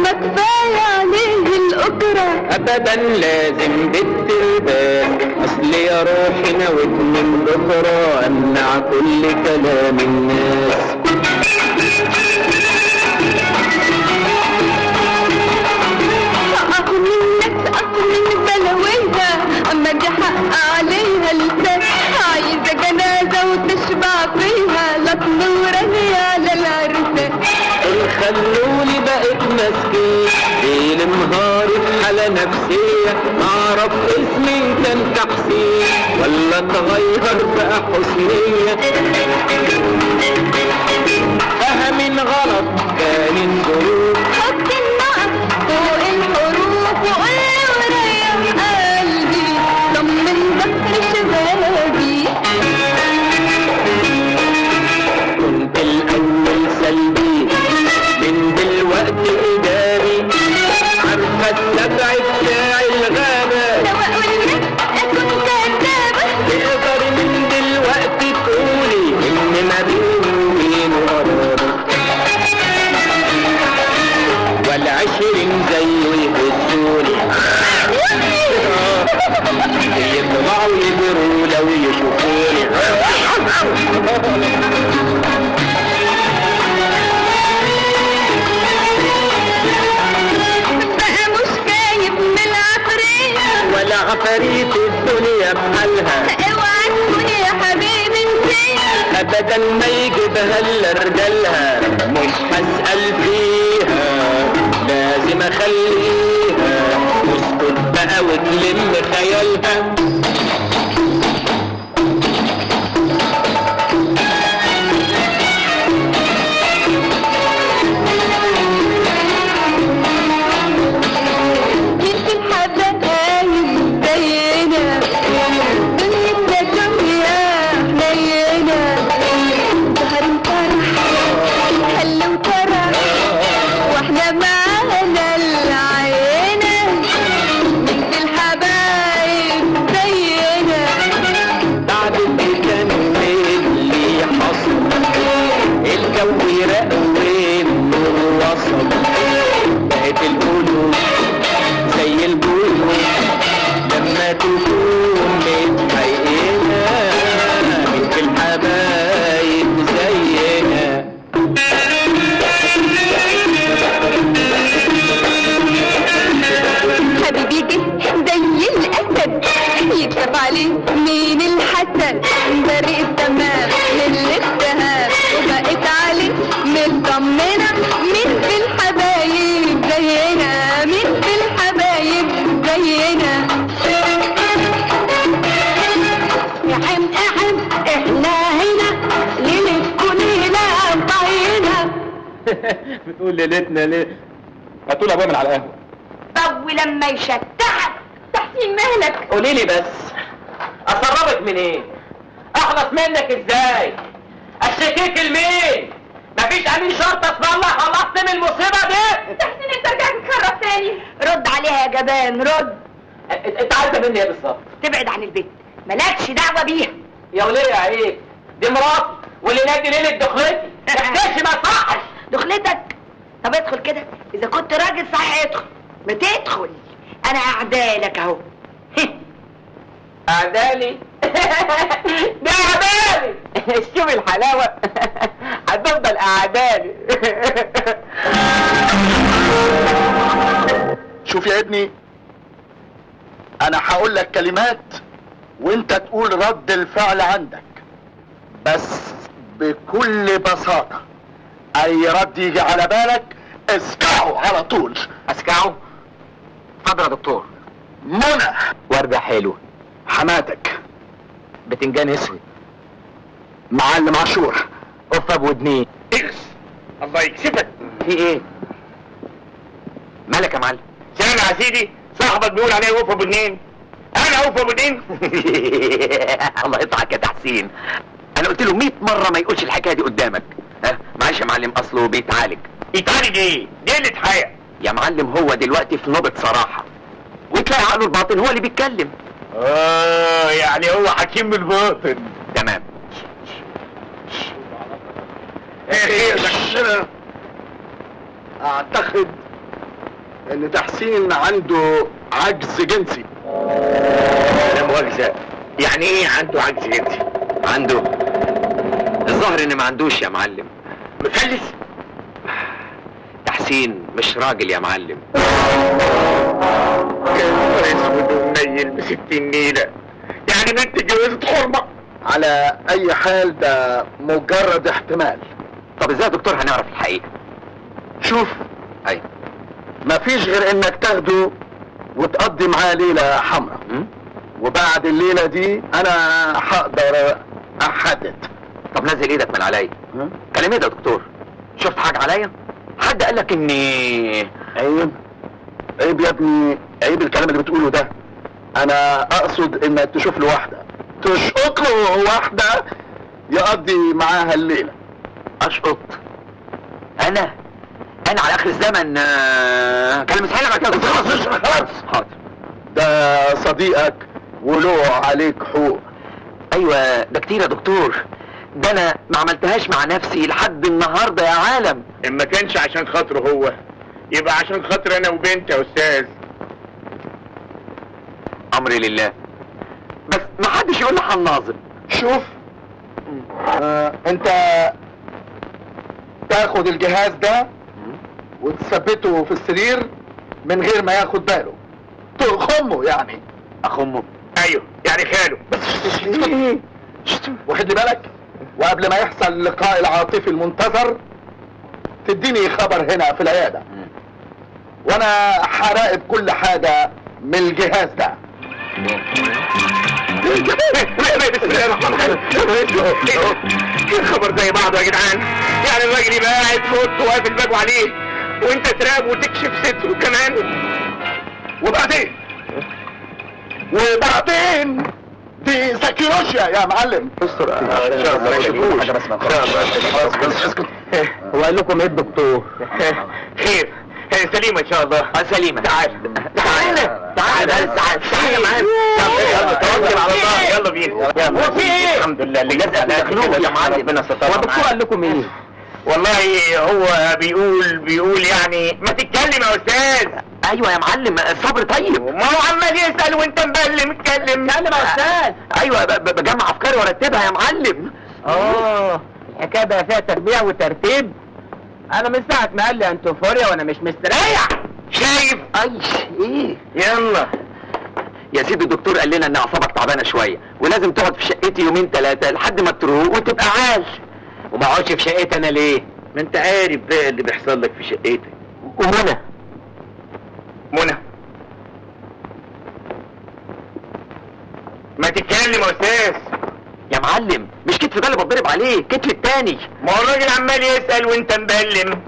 ما كفاية عليه الأجرة ابدا لازم بالترباس اصل يا روحي نويت من بكره امنع كل كلام الناس أخ منك أخ من بلويها أما دي حق عليها لسان عايزة جنازة وتشبع فيها لا تنورني على العرسان دول خلوني بقيت مسكين ليل نهاري في حالة نفسية معرف اسمي كان تحسين ولا اتغير بقى حسنية فهم غلط كان الظروف حط النقط فوق الحروف وقول له وريح قلبي طمن ظهر شبابي كنت الاول سلبي من دلوقتي ايجابي عارفه السبع بتاع الغابه لو أقول لك أكون كذابة تقدري من دلوقتي تقولي ان ما بيني وبينه قرابه والعشرين زيه يهزوني يطلعوا يجروا لو يشوفوني بقى مش خايف من العفرية ولا عفاريت الدنيا بحالها اوعى تكون يا حبيبي انت ابدا ما يجيبها الا رجالها مش هسأل فيها لازم اخليها تسكت بقى وتلم خيالها جيت الحبايب زينا دنيتنا دنيا حنينة سهر وفرح حل وطرح واحنا معانا العينة جيت الحبايب زينا بعد اللي كان اللي حصل الجو رقوي النور وصل بقت القلوب زي البلوب لما تكون متحققة بنت الحبايب زينا حبيبي جه زي الاسد يكتب عليه مين الحسد بريء التمام للاتهام وبقيت عليه مطمنه مين في الحبايب زينا مين في الحبايب زينا يا حم احم احنا هنا ليلة كلنا طاينا بتقول ليلتنا ليه هتقول ابويا من على القهوه طب ولما يشتحك تحسين مهلك قولي لي بس اسربك منين اخلص منك ازاي اشتكيك لمين مفيش امين شرطه اسم الله خلصت من المصيبه دي تحسين انت رجعت تكرر تاني رد عليها يا جبان رد أ- انت عايزه مني ايه بالظبط تبعد عن البيت مالكش دعوة بيها يا وليه يا عيب دي مراتي واللي نادي ليله دخلتي تحكيش ما صحش دخلتك طب ادخل كده اذا كنت راجل صحيح ادخل ما تدخل انا اعدالك اهو اعدالي ده اعدالي شوف الحلاوه هتفضل اعدالي شوف يا ابني انا هقول لك كلمات وانت تقول رد الفعل عندك بس بكل بساطة اي رد يجي على بالك اسكعه على طول اسكعه اتفضل يا دكتور منى ورده حلو حماتك بتنجان اسود معلم عاشور قفه بودنين الله يكسفك في ايه مالك يا معلم سامع يا سيدي صاحبك بيقول عليه وقف ابو اتنين انا اوفى ابو اتنين الله يطلعك يا تحسين انا قلت له 100 مره ما يقولش الحكايه دي قدامك ها معلش يا معلم اصله بيتعالج يتعالج ايه؟ دي قلة حياة يا معلم هو دلوقتي في نوبه صراحه وتلاقي عقله الباطن هو اللي بيتكلم اه يعني هو حكيم بالباطن تمام ايه خير اعتقد ان تحسين عنده عجز جنسي لا مؤاخذة يعني ايه عنده عجز جنسي؟ عنده الظاهر ان ما عندوش يا معلم مفلس؟ تحسين مش راجل يا معلم يا نهار اسود ومنيل بستين نيلة يعني بنت اتجوزت حرمة على اي حال ده مجرد احتمال طب ازاي يا دكتور هنعرف الحقيقه شوف ايوه مفيش غير انك تاخده وتقضي معاه ليلة حمراء م? وبعد الليلة دي انا هقدر احدد طب نزل ايدك من عليا كلام ايه ده يا دكتور شفت حاجه عليا حد قال لك اني عيب عيب يا ابني عيب الكلام اللي بتقوله ده انا اقصد انك تشوف له واحدة تشقط له واحدة يقضي معاها الليلة اشقط انا انا على اخر الزمن آه، كلام سهل بعد كده خلاص خلاص حاضر ده صديقك وله عليك حقوق ايوه ده كتير يا دكتور ده انا ما عملتهاش مع نفسي لحد النهارده يا عالم ان ما كانش عشان خاطره هو يبقى عشان خاطر انا وبنتي يا استاذ امري لله بس ما حدش يقول لي هنناظر شوف آه انت تاخد الجهاز ده وتثبته في السرير من غير ما ياخد باله تخمه يعني اخمه ايوه يعني خاله واخد لي بالك وقبل ما يحصل اللقاء العاطفي المنتظر تديني خبر هنا في العيادة وانا هراقب كل حاجة من الجهاز ده بسم الله الرحمن الرحيم ايه الخبر زي بعضه يا جدعان يعني الراجل يبقى قاعد في اوضته وقافل الباب عليه وانت تراقب وتكشف ستره كمان وبعدين وبعدين دي سكيروشيا يا معلم استر هو قال لكم ايه الدكتور خير خير سليمة ان شاء الله آه، سليمة تعال تعال تعال تعال تعال معانا يلا توكل على الله يلا بينا هو في ايه؟ الحمد لله اللي لازم تخنوه يا معلم. ربنا ستر هو الدكتور قال لكم ايه والله هو بيقول بيقول يعني ما تتكلم يا استاذ ايوه يا معلم الصبر طيب ما هو عمال يسأل وانت مبلم اتكلم اتكلم يا استاذ ايوه ب- ب- بجمع افكاري وارتبها يا معلم اه الحكايه بقى فيها تربيع وترتيب انا من ساعه ما قال لي انتوفوريا وانا مش مستريح شايف اي ايه يلا يا سيدي الدكتور قال لنا ان اعصابك تعبانه شويه ولازم تقعد في شقتي يومين ثلاثه لحد ما تروق وتبقى عال وما اقعدش في شقتي انا ليه ما انت عارف بقى اللي بيحصل لك في شقتك ومنى منى ما تتكلم يا استاذ يا معلم مش كتف ده اللي بتضرب عليه كتف التاني ما هو الراجل عمال يسأل وانت مبلم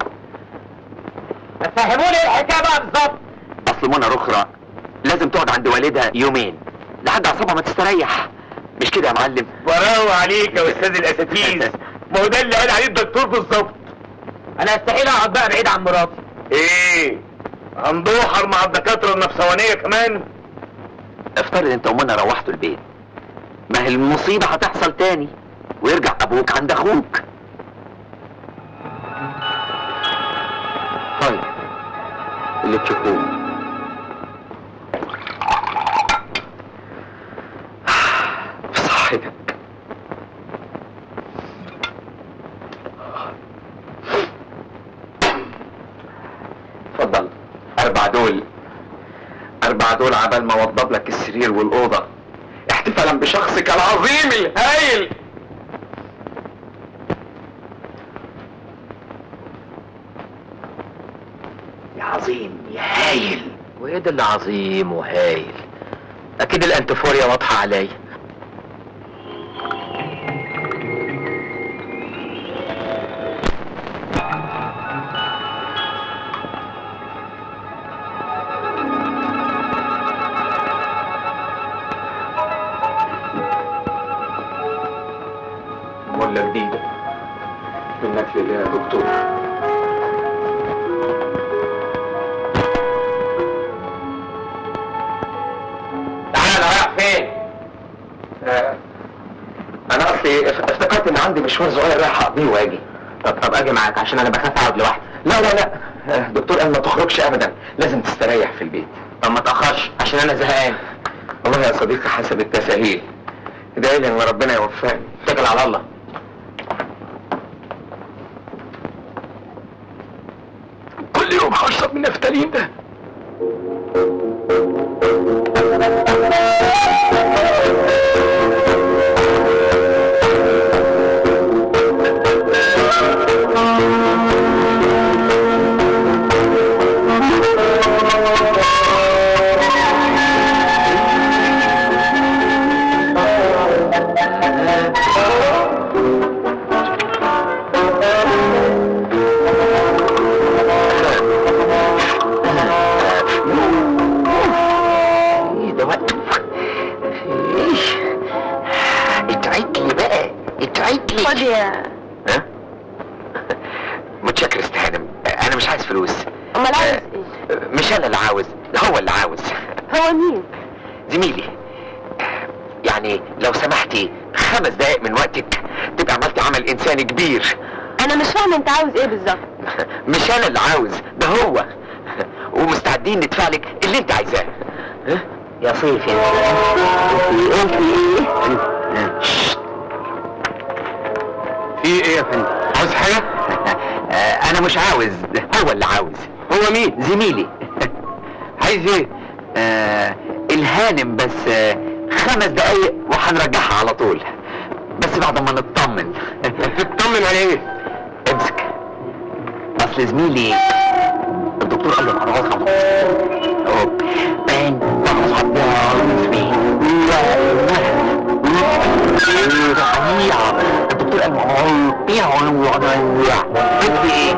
فهموني الحكايه بقى بالظبط اصل منى رخرة لازم تقعد عند والدها يومين لحد اعصابها ما تستريح مش كده يا معلم براو عليك يا استاذ الاساتيز ما هو ده اللي قال عليه الدكتور بالظبط انا استحيل اقعد بقى بعيد عن مراتي ايه هندوحر مع الدكاتره النفسوانيه كمان افترض انت ومنى روحتوا البيت ما هي المصيبة هتحصل تاني ويرجع ابوك عند اخوك طيب اللي تشوفوه في صحتك اتفضل اربع دول اربع دول عبال ما اوضب لك السرير والاوضه احتفالا بشخصك العظيم الهائل يا عظيم يا هايل وايه ده اللي عظيم وهايل اكيد الانتفوريا واضحه عليا ولا جديدة منك لله يا دكتور تعال رايح فين آه، انا اصلي اف- افتكرت ان عندي مشوار صغير رايح اقضيه واجي طب طب اجي معاك عشان انا بخاف اقعد لوحدي لا لا لا دكتور قال ما تخرجش ابدا لازم تستريح في البيت طب ما تاخرش عشان انا زهقان والله يا صديقي حسب التساهيل ادعي لي ان ربنا يوفقني اتكل على الله كل يوم هشرب من نفتالين ده ايه ده بقى ايش اتعد لي بقى اتعد لي خد يا ها متشكر استهانم انا مش عايز فلوس امال عايز آه، ايه مش انا اللي عاوز هو اللي عاوز هو مين زميلي يعني لو سمحتي خمس دقايق من وقتك تبقى عملت عمل انساني كبير انا مش فاهمه انت عاوز ايه بالظبط مش انا اللي عاوز ده هو ومستعدين ندفع لك اللي انت عايزاه ها؟ يا صيفي انت ايه شت. في ايه يا فندم عاوز حاجه آه، انا مش عاوز هو اللي عاوز هو مين زميلي عايز ايه آه الهانم بس آه خمس دقايق وهنرجعها على طول بس بعد ما نطمن تطمن على ايه امسك اصل زميلي الدكتور قال له انا عاوز خمس اهو بان الدكتور قال له قلت ايه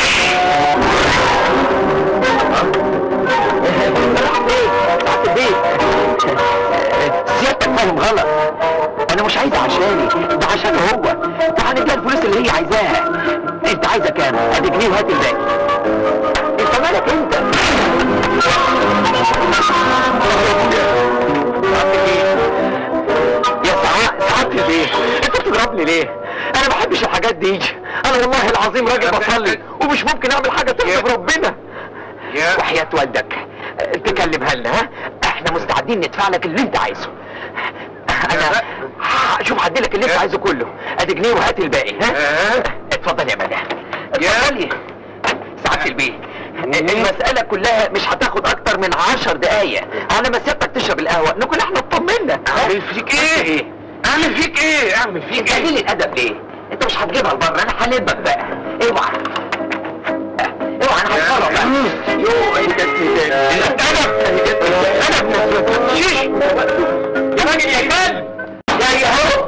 ساعة البيت سيادتك فاهم غلط انا مش عايزها عشاني ده عشان هو ده هنديها الفلوس اللي هي عايزاها انت عايزه كام ادي جنيه وهات الباقي انت مالك انت يا سعاء سعادة البيه انت بتضربني ليه انا ما بحبش الحاجات دي انا والله العظيم راجل بصلي ومش ممكن اعمل حاجه تغضب ربنا يا وحياة والدك تكلمها لنا ها احنا مستعدين ندفع لك اللي انت عايزه انا ه- شوف هديلك اللي انت يا- عايزه كله ادي جنيه وهات الباقي ها ها؟ اتفضل يا مدام يا- اتفضلي سعادة البيه المسألة كلها مش هتاخد أكتر من عشر دقايق على ما سيادتك تشرب القهوة نكون احنا اطمنا اعمل فيك ايه اعمل فيك ايه اعمل فيك انت ايه قليل الأدب ليه؟ أنت مش هتجيبها لبره أنا هلبك بقى اوعى اوعى أنا هتصرف بقى يو أنت الادب الادب شيش يا راجل يا كلب يا اهو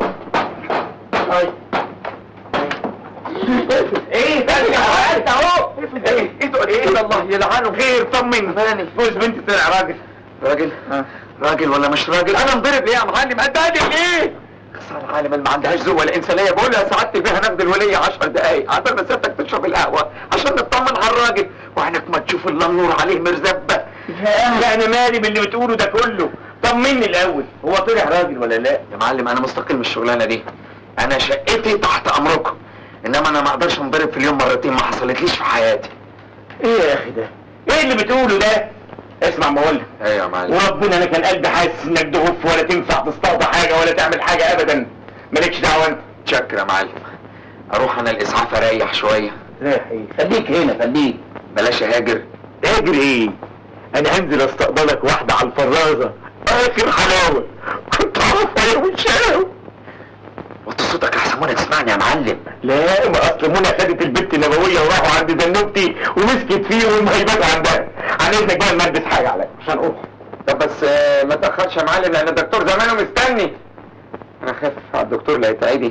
ايه ده يا انت اهو ايه ايه ده ايه ده الله يلعنه خير طمن فوز بنتي طلع راجل راجل راجل ولا مش راجل انا انضرب ليه يا معلم اتبهدل ليه خسارة العالم اللي ما عندهاش ذوق ولا إنسانية بقول لها سعادتي بيها ناخد الولية عشر دقايق عبال ما سيادتك تشرب القهوة عشان نطمن على الراجل وعينك ما تشوف إلا النور عليه مرزبة يا انا مالي باللي بتقوله ده كله طمني الاول هو طلع راجل ولا لا يا معلم أنا مستقل من الشغلانة دي أنا شقتي تحت أمركم إنما أنا ما أقدرش انضرب في اليوم مرتين ما حصلتليش في حياتي ايه يا اخي ده ايه اللي بتقوله ده اسمع ما اقول أيوة يا معلم وربنا انا كان قلبي حاسس انك دهوف ولا تنفع تصطاد حاجه ولا تعمل حاجه ابدا مالكش دعوه انت شكرا يا معلم أروح أنا الإسعاف أريح شوية رايح ايه خليك هنا خليك بلاش أهاجر تاجر ايه انا هنزل استقبلك واحده على الفرازه اخر حلاوه كنت عارفها يا وشاو وطي صوتك أحسن وأنا تسمعني يا معلم لا ما اصل منى خدت البت النبويه وراحوا عند زنوبتي ومسكت فيهم وهيبات عندها عن اذنك بقى نلبس حاجه عليك عشان اروح طب بس آه، ما تأخرش يا معلم لأن الدكتور زمانه مستني أنا خايف على الدكتور اللي هيتعدي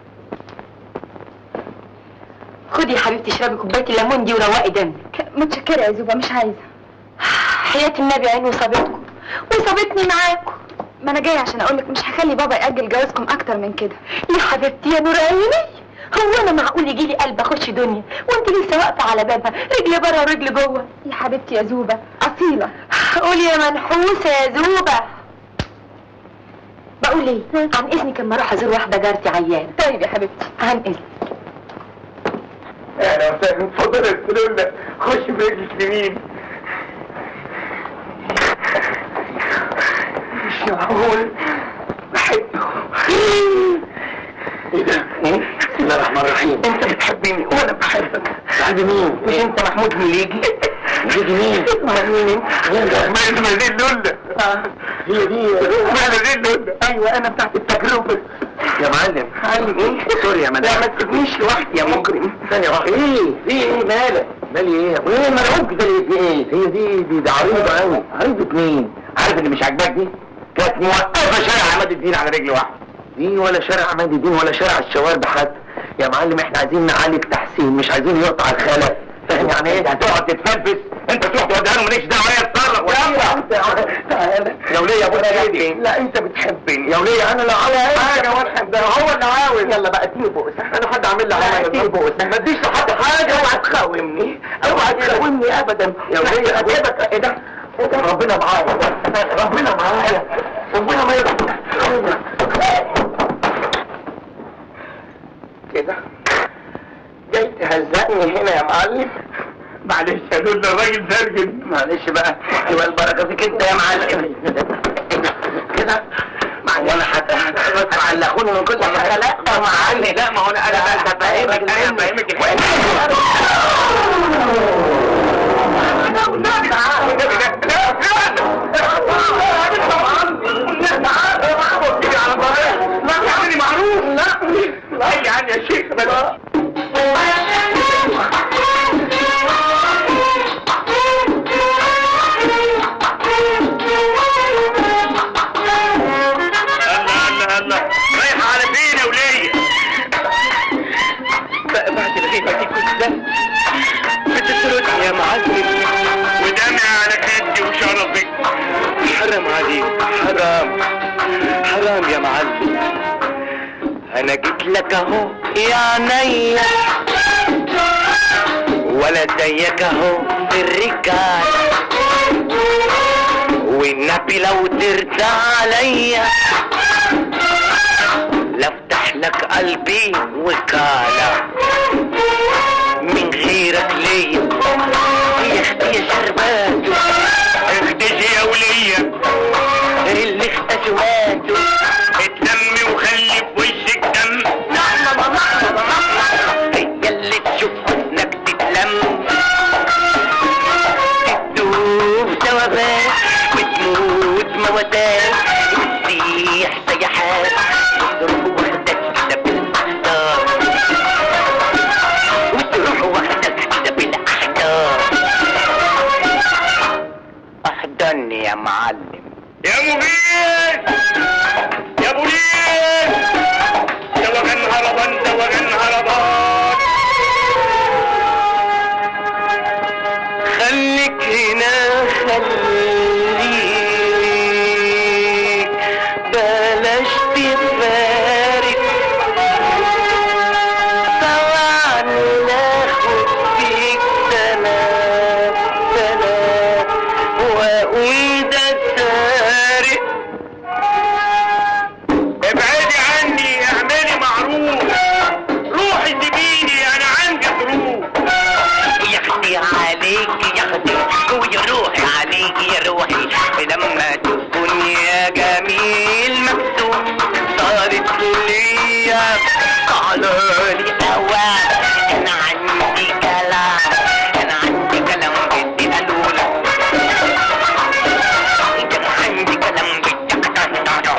خدي يا حبيبتي اشربي كوبايه الليمون دي وروقي دمك متشكرة يا زوبة مش عايزة حياة النبي عين وصابتكم وصابتني معاكم ما انا جاية عشان اقولك مش هخلي بابا يأجل جوازكم اكتر من كده يا حبيبتي يا نور عيني هو انا معقول يجي لي قلب اخش دنيا وانت لسه واقفه على بابها رجل بره ورجل جوه يا حبيبتي يا زوبة اصيلة قولي يا منحوسه يا زوبه بقول ايه عن اذنك اما اروح ازور واحده جارتي عيانه طيب يا حبيبتي عن اذنك اهلا وسهلا اتفضل يا سلولة خش برجلك اليمين مش معقول بحبه ايه ده؟ بسم الله الرحمن الرحيم انت بتحبني وانا بحبك بحب مين؟ مش انت محمود مليجي؟ مليجي مين؟ امال مين انت؟ ما دي اللولة هي دي ما دي اللولة ايوه انا بتاعت التجربة يا معلم معلم ايه؟ سوري يا مدام لا ما تسيبنيش لوحدي يا مجرم ثانية واحدة ايه؟ في ايه مالك؟ مالي ايه؟ وايه مرعوب كده ليه في ايه؟ هي دي دي, دي عريضة قوي عريضة مين؟ عارف اللي مش عاجباك دي؟ كانت موقفة شارع عماد الدين على رجل واحدة دي ولا شارع عماد الدين ولا شارع الشوارب حتى يا معلم احنا عايزين نعالج تحسين مش عايزين يقطع الخلق فاهم يعني ايه هتقعد تتفلفس انت تروح توديها له ماليش دعوه هي اتصرف تعالى يا وليه يا ابو ايدي لا انت بتحبني يا وليه انا لا على حاجه ولا ده هو اللي عاوز يلا بقى اديني بؤس انا حد عامل لي عليا اديني بؤس ما اديش لحد حاجه اوعى تخاومني اوعى تخاومني ابدا يا وليه ابوك ايه ده ربنا معايا ربنا معايا ربنا ما يرضى كده جاي تهزقني هنا يا معلم معلش يا دول الراجل سرجن معلش بقى يبقى البركه فيك انت يا معلم كده وانا هتعلقوني من كل حاجه لا يا معلم لا ما هو انا انا هفهمك انا هفهمك معروف لا لا يعني يا شيخ بس الله الله الله رايح على فين يا ولية بعد الغيبة دي كلها بتسردني يا معلم ودمع على خدي وشرفك حرام عليك حرام حرام يا معلم انا جيت لك اهو يا عينيا ولا زيك اهو في الرجال والنبي لو ترضى عليا لافتح لك قلبي وكالة من غيرك ليا يا اختي يا شربات اختشي يا ولية اللي اختشواته اتلمي وخلي في وشك دم هي اللي تشوف انك تتلم تدوب ثوابات وتموت موتات وتسيح سيحات وتروح واخدك كده بالاحجار وتروح واخدك كده بالاحجار احضني يا معلم يا مبين يا بوليس يا وغن هربان ده وغن هربان خليك هنا خليك بلاش تفارق طبعا ناخد فيك سلام سلام وايدك سارق ابعدي عني اعملي معروف روحي سيبيني انا عندي ظروف يا اختي عليك يا اختي ويا روحي عليك يا روحي لما تكون يا جميل مكتوب صارت ليا قالوا لي اوام انا عندي كلام انا عندي كلام بدي اقوله انا عندي كلام بدي اقوله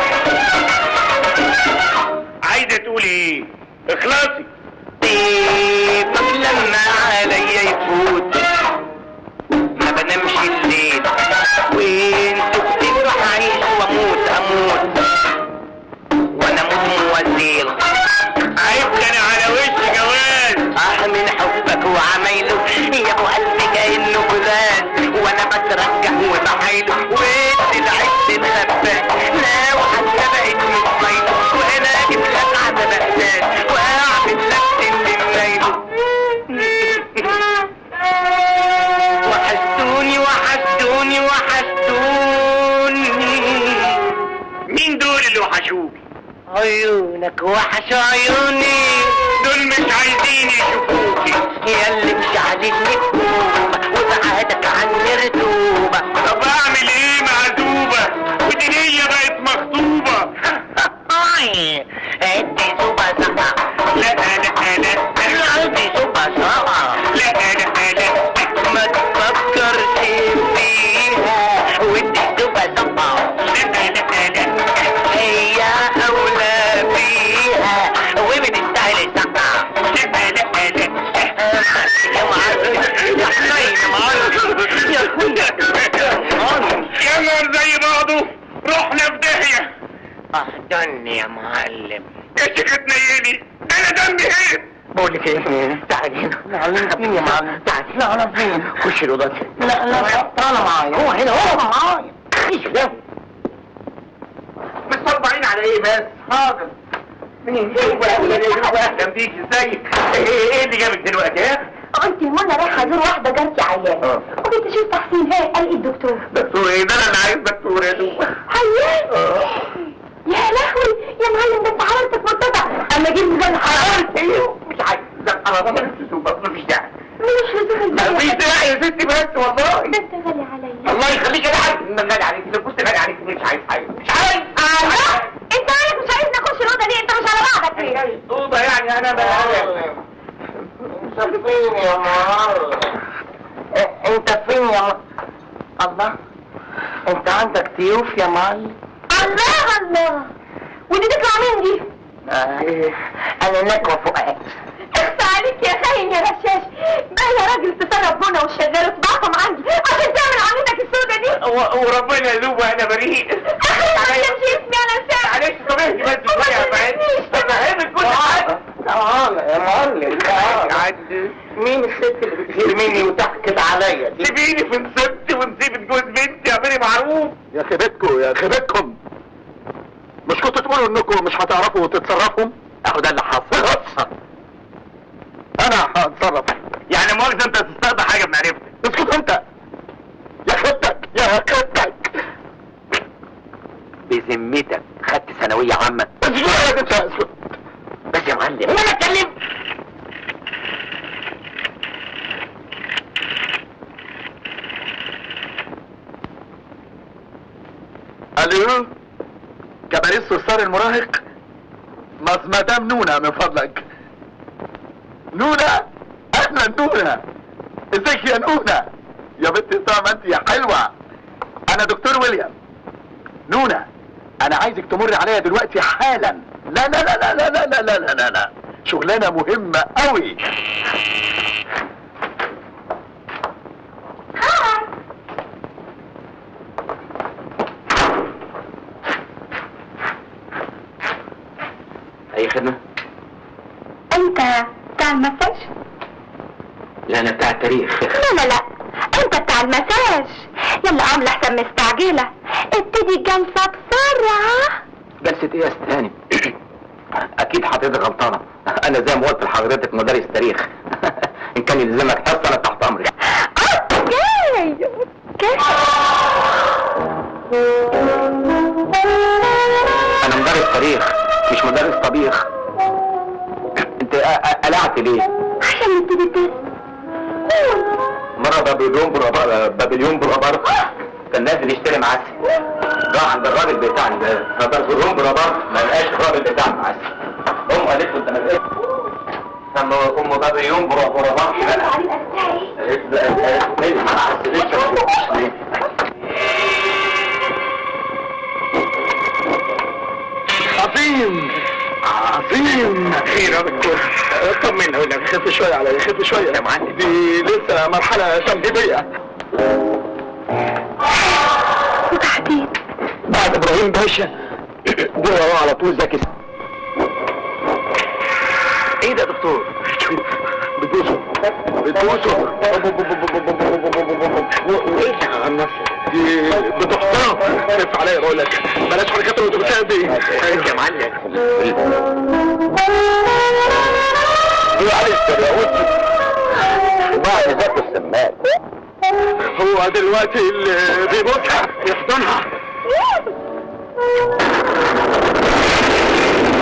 عايزه تقولي ايه اخلصي طيبك لما عليا يفوت ما بنامش الليل وانتوا بتفرح عايش واموت اموت وانا اموت موزيل عيب كان على وش جواز اه من حبك وعمايله يا ابو قلبي كانه جلاس وانا بترجع وبحايله وانت العشت الخباك لا وحتى بقيت متميله وانا اجيب لك عذاب احساس واعمل لك سن الليل وحشتوني وحشتوني وحشتوني مين دول اللي وحشوك عيونك وحش عيوني دول مش عايزين يشوفوكي يا اللي مش عليك نكومة وسعادك عني رتوبة طب اعمل ايه معزوبة ودي هي بقت مخطوبة ادي سوبة سبعة لا لا لا ادي سوبة سبعة لا لا لا ما تفكرش فيها ودي سوبة سبعة هي أولى بيها وبتستاهل سبعة يا معلم يا حنين يا معلم يا معلم يا نهار زي بعضه رحنا في داهية احضني يا معلم يا شيخ تنيني ده انا دمي هيت بقول لك ايه تعالي هنا معلم فين يا معلم تعالي لا انا فين خش الاوضه لا لا تعالى معايا هو هنا هو معايا ايش ده متصبعين على ايه بس حاضر مين اهلا بيك ازيك ايه اللي جابك دلوقتي ها قلت لمنى رايحه ازور واحده جارتي عيانه اه. وجيت اشوف تحسين هاي قال ايه الدكتور دكتور ايه ده انا اللي عايز دكتور يا دوب عيان يا لهوي يا معلم ده انت حرارتك مرتفعه اما اجيب ميزان حرارتي ايوه مش عايز ده انا ما بلبس بس مفيش داعي مش لزوم مفيش البيت داعي يا ستي بس والله ده انت غالي عليا الله يخليك انا عارف ان انا غالي عليك لو كنت غالي عليك مش عايز حاجه مش عايز الله انت عارف مش عايز نخش الاوضه دي انت مش على بعضك ليه اوضه يعني انا بقى انت فين يا معلم انت فين يا معلم الله انت عندك ضيوف يا معلم الله الله ودي تطلع مين دي آه، انا نكوة فؤاد اخفى عليك يا خاين يا رشاش بقى يا راجل تسرب بنا وشغال وتبعتهم عندي عشان تعمل عملتك السودة دي و- وربنا يذوب انا بريء اخي ما تمشي اسمي انا سامع معلش طب اهدي بس شويه يا فهد بفهمك كل حاجه تعالى يا معلم تعالى عد مين الست اللي بتغير مني وتحكد عليا دي سيبيني في نصيبتي ونسيبة جوز بنتي اعملي معروف يا خيبتكم يا خيبتكم مش كنتوا تقولوا انكم مش هتعرفوا تتصرفوا اهو ده اللي حصل انا هتصرف يعني مؤاخذة انت تستقضى حاجة بمعرفتك اسكت انت يا خيبتك يا خيبتك بذمتك خدت ثانويه عامه اسكت انت اسكت بس يا معلم انا اتكلم الو كباريس صرصار المراهق مس مدام نونا من فضلك نونا اهلا نونا ازيك يا نونا يا بنتي طبعا انت يا حلوه انا دكتور ويليام نونا انا عايزك تمر عليا دلوقتي حالا لا لا لا لا لا لا لا لا لا لا لا شغلانه مهمه قوي اي خدمه انت بتاع المساج لا انا بتاع التاريخ لا لا لا انت بتاع المساج يلا عامله احسن مستعجله ابتدي الجلسه بسرعه جلسه ايه يا استهاني اكيد حضرتك غلطانه انا زي ما قلت لحضرتك مدرس تاريخ ان كان يلزمك حصه انا تحت امرك اوكي اوكي انا مدرس تاريخ مش مدرس طبيخ انت أ- أ- قلعت ليه عشان نبتدي الدرس قول مرة بابليون برابر بابليون برابر كان نازل يشتري معسل راح عند الراجل بتاعنا ده فبابليون برابر ما لقاش الراجل بتاع المعسل امه قالت له انت ما لقيتش اما ام بابليون برابر علي الأستاذ قالت له قالت له ما عسلتش ما شفتش ليه عظيم عظيم خير يا دكتور طمنا هنا خف شويه عليا خف شويه يا معلم. دي لسه مرحله تمهيديه وتحديد بعد ابراهيم باشا جوه وراه على طول زكي ايه ده يا دكتور بتبوسه بتبوسه ايه عن نفسك دي بتحترم خف عليا بقول لك بلاش حركات الاتوبيسات دي يا معلم معلش يا وبعد ذاك السماك هو دلوقتي اللي بيبوسها يحضنها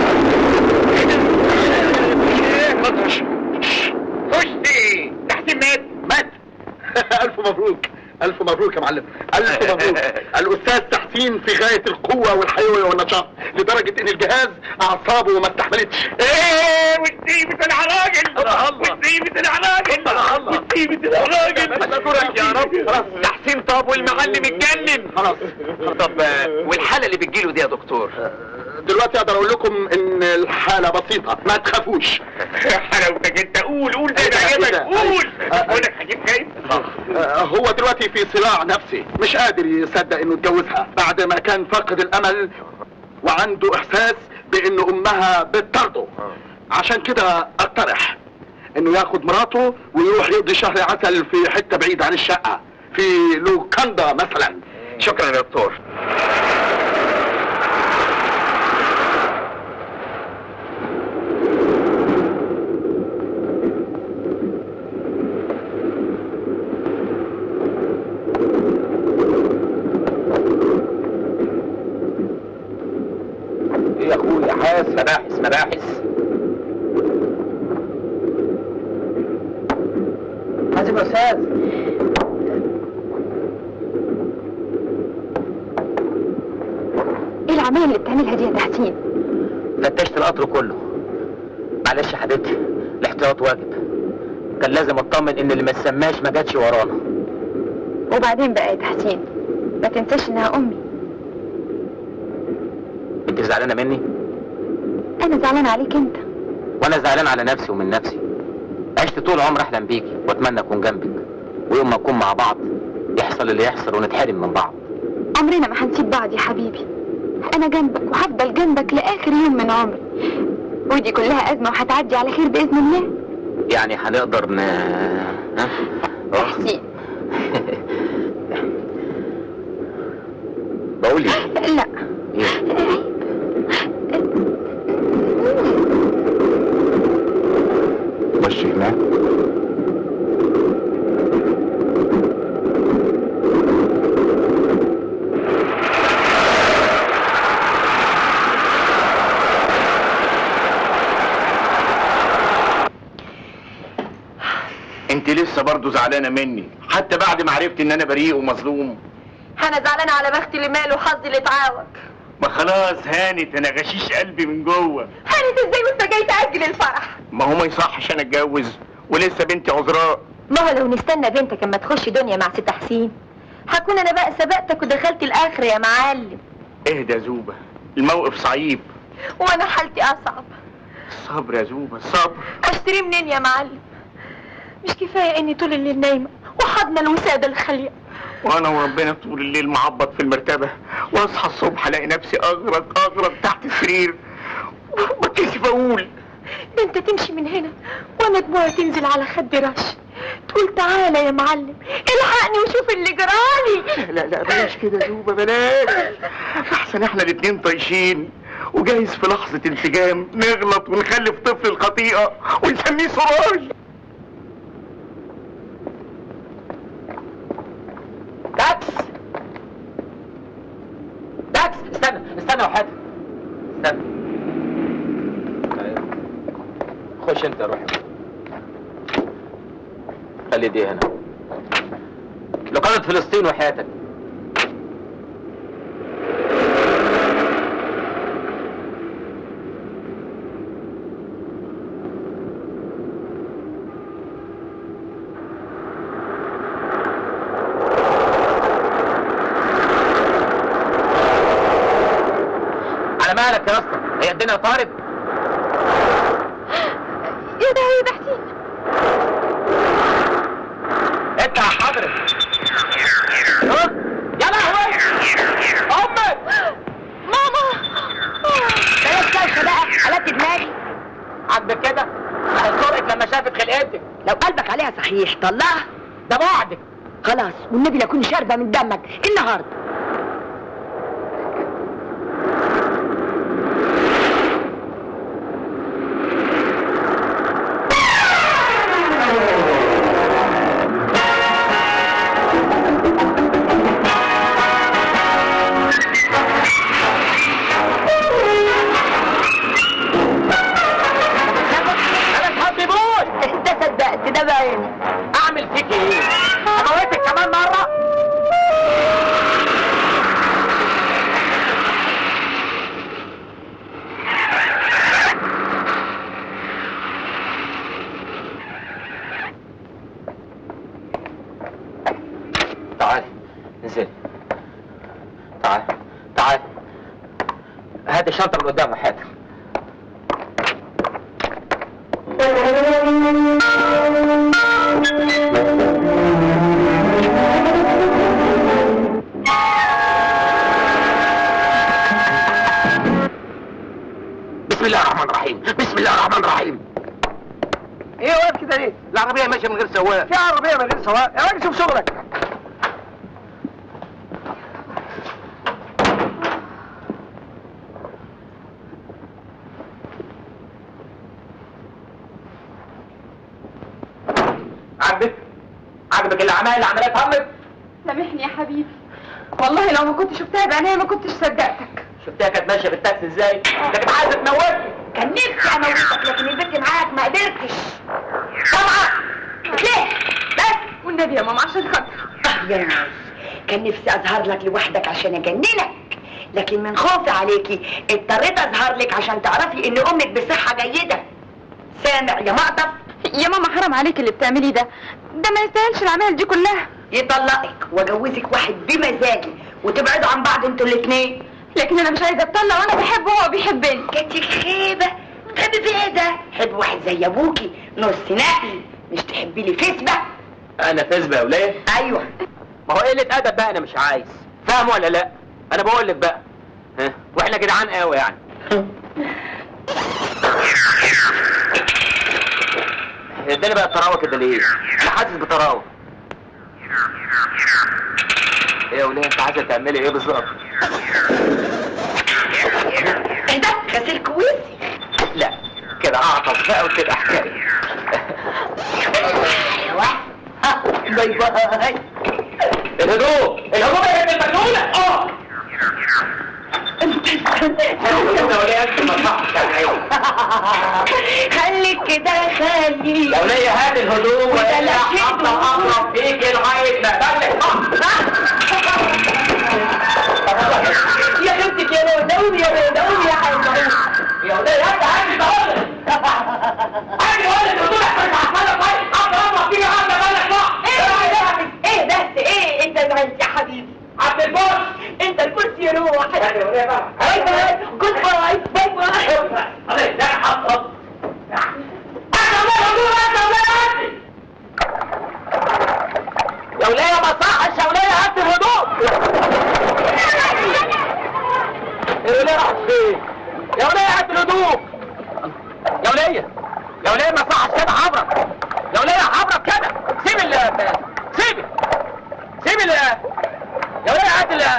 الف مبروك يا معلم الف مبروك الاستاذ تحسين في غايه القوه والحيويه والنشاط لدرجه ان الجهاز اعصابه ما استحملتش ايه والسيبة العراجل الله الله. والسيبة العراجل الله الله. والسيبة العراجل أشكرك يا رب. خلاص. تحسين طب والمعلم اتجنن خلاص طب آه، والحالة اللي بتجيله دي يا دكتور دلوقتي اقدر اقول لكم ان الحاله بسيطه ما تخافوش حلاوتك انت قول قول زي ما إيه ده؟ عجبك إيه ده؟ قول آه، آه. بقول لك حاجات جاي آه، هو دلوقتي في صراع نفسي مش قادر يصدق انه اتجوزها بعد ما كان فاقد الامل وعنده احساس بان امها بتطرده عشان كده اقترح انه ياخد مراته ويروح يقضي شهر عسل في حته بعيد عن الشقه في لوكاندا مثلا شكرا يا دكتور ايه يا اخويا حاس مباحث مباحث حازم يا استاذ ايه العمايل اللي بتعملها دي يا تحسين فتشت القطر كله معلش يا حبيبتي الاحتياط واجب كان لازم اطمن ان اللي ما سماش ما جاتش ورانا وبعدين بقى يا تحسين ما تنساش انها امي انت زعلانه مني انا زعلانه عليك انت وانا زعلان على نفسي ومن نفسي عشت طول عمري احلم بيكي واتمنى اكون جنبك ويوم ما نكون مع بعض يحصل اللي يحصل ونتحرم من بعض عمرنا ما هنسيب بعض يا حبيبي انا جنبك وهفضل جنبك لاخر يوم من عمري ودي كلها ازمه وهتعدي على خير باذن الله يعني هنقدر ن ها؟ تحسين بقول ايه لا ايه مشي هناك انت لسه برضه زعلانه مني حتى بعد ما عرفت ان انا بريء ومظلوم انا زعلانه على بختي اللي ماله وحظي اللي اتعاوج ما خلاص هانت انا غشيش قلبي من جوه هانت ازاي وانت جاي تاجل الفرح ما هو ما يصحش انا اتجوز ولسه بنتي عذراء ما هو لو نستنى بنتك اما تخش دنيا مع ست حسين هكون انا بقى سبقتك ودخلت الاخر يا معلم اهدى يا زوبه الموقف صعيب وانا حالتي اصعب الصبر يا زوبه الصبر اشتري منين يا معلم مش كفايه اني طول الليل نايمه وحضن الوساده الخاليه وانا وربنا طول الليل معبط في المرتبه واصحى الصبح الاقي نفسي اغرق اغرق تحت السرير بتكسف اقول ده انت تمشي من هنا وانا دموعي تنزل على خد رش تقول تعالى يا معلم الحقني وشوف اللي جرالي لا لا بلاش كده يا زوبه بلاش احسن احنا الاتنين طايشين وجايز في لحظة انسجام نغلط ونخلف طفل الخطيئة ونسميه سراج داكس داكس استنى استنى وحد استنى خش انت روح خلي دي هنا لقادة فلسطين وحياتك على مالك يا اسطى هي الدنيا طارت ايه ده ايه ده حسين اطلع حضرتك ها؟ يا لهوي امك ماما بلاش كلشة بقى قلبت دماغي عندك كده هتسرقك لما شافت خلقتك لو قلبك عليها صحيح طلعها ده بعدك خلاص والنبي لا اكون شاربه من دمك النهارده انا حبيبوش ده صدقت ده باين اعمل فيك ايه؟ اموتك كمان مره؟ انزلي تعال تعال هات الشنطة من قدام حياتك بسم الله الرحمن الرحيم بسم الله الرحمن الرحيم ايه واقف كده ليه؟ العربية ماشية من غير سواق في عربيه من غير سواق يا راجل شوف شغلك عجبك عجبك اللي عمل اللي عملها اتهمت سامحني يا حبيبي والله لو ما كنت شفتها بعينيا ما كنتش صدقتك شفتها كانت ماشيه بالتاكسي ازاي؟ ده كانت عايزه تموتني كان نفسي اموتك لكن البنت معاك ما قدرتش طبعا ليه بس والنبي يا ماما عشان خاطر يا ناس كان نفسي اظهر لك لوحدك عشان اجننك لكن من خوفي عليكي اضطريت اظهر لك عشان تعرفي ان امك بصحه جيده سامع يا مقطف يا ماما حرام عليك اللي بتعمليه ده ده ما يستاهلش العمال دي كلها يطلقك واجوزك واحد بمزاجي وتبعدوا عن بعض انتوا الاتنين لكن انا مش عايزه اتطلق وانا بحبه وهو بيحبني كانت خيبه تحبي في ايه ده حب واحد زي ابوكي نص نقل مش تحبي لي فسبه انا فاسبه يا وليه ايوه ما هو قله ادب بقى انا مش عايز فاهم ولا لا انا بقول لك بقى ها واحنا جدعان قوي يعني اداني بقى الطراوه كده ليه انا حاسس بطراوه ايه يا وليه انت عايزه تعملي ايه بالظبط ايه ده غسيل كويسي لا كده اعطف بقى وتبقى حكايه ايوه ها، باي باي الهدوء الهدوء يا ابن المجنونه اه يا وليه انت ما تصحش يا وليه. خليك كده خليك يا وليه هات الهدوء وده ولا لا شيء حاطه اقرب فيك لغايه ما بالك يا خفتك يا نودون يا نودون يا حيوان يا وليه انت عايز تقول عايز اقول لك الهدوء احنا عماله طيب حاطه اقرب فيك لغايه ما بالك ايه ده ايه بس ايه انت زعلت يا حبيبي عبد البوش انت الكرسي يروح يا وليه بقى باي باي جود باي باي باي خلاص ده حاطه انا ما الهدوء انت وليه يا وليه ما صحش يا وليه هات الهدوء يا وليه راحت فين يا وليه هات الهدوء يا وليه يا وليه ما صحش كده حبرك يا وليه حبرك كده سيب ال سيب سيب ال يا وليه هات ال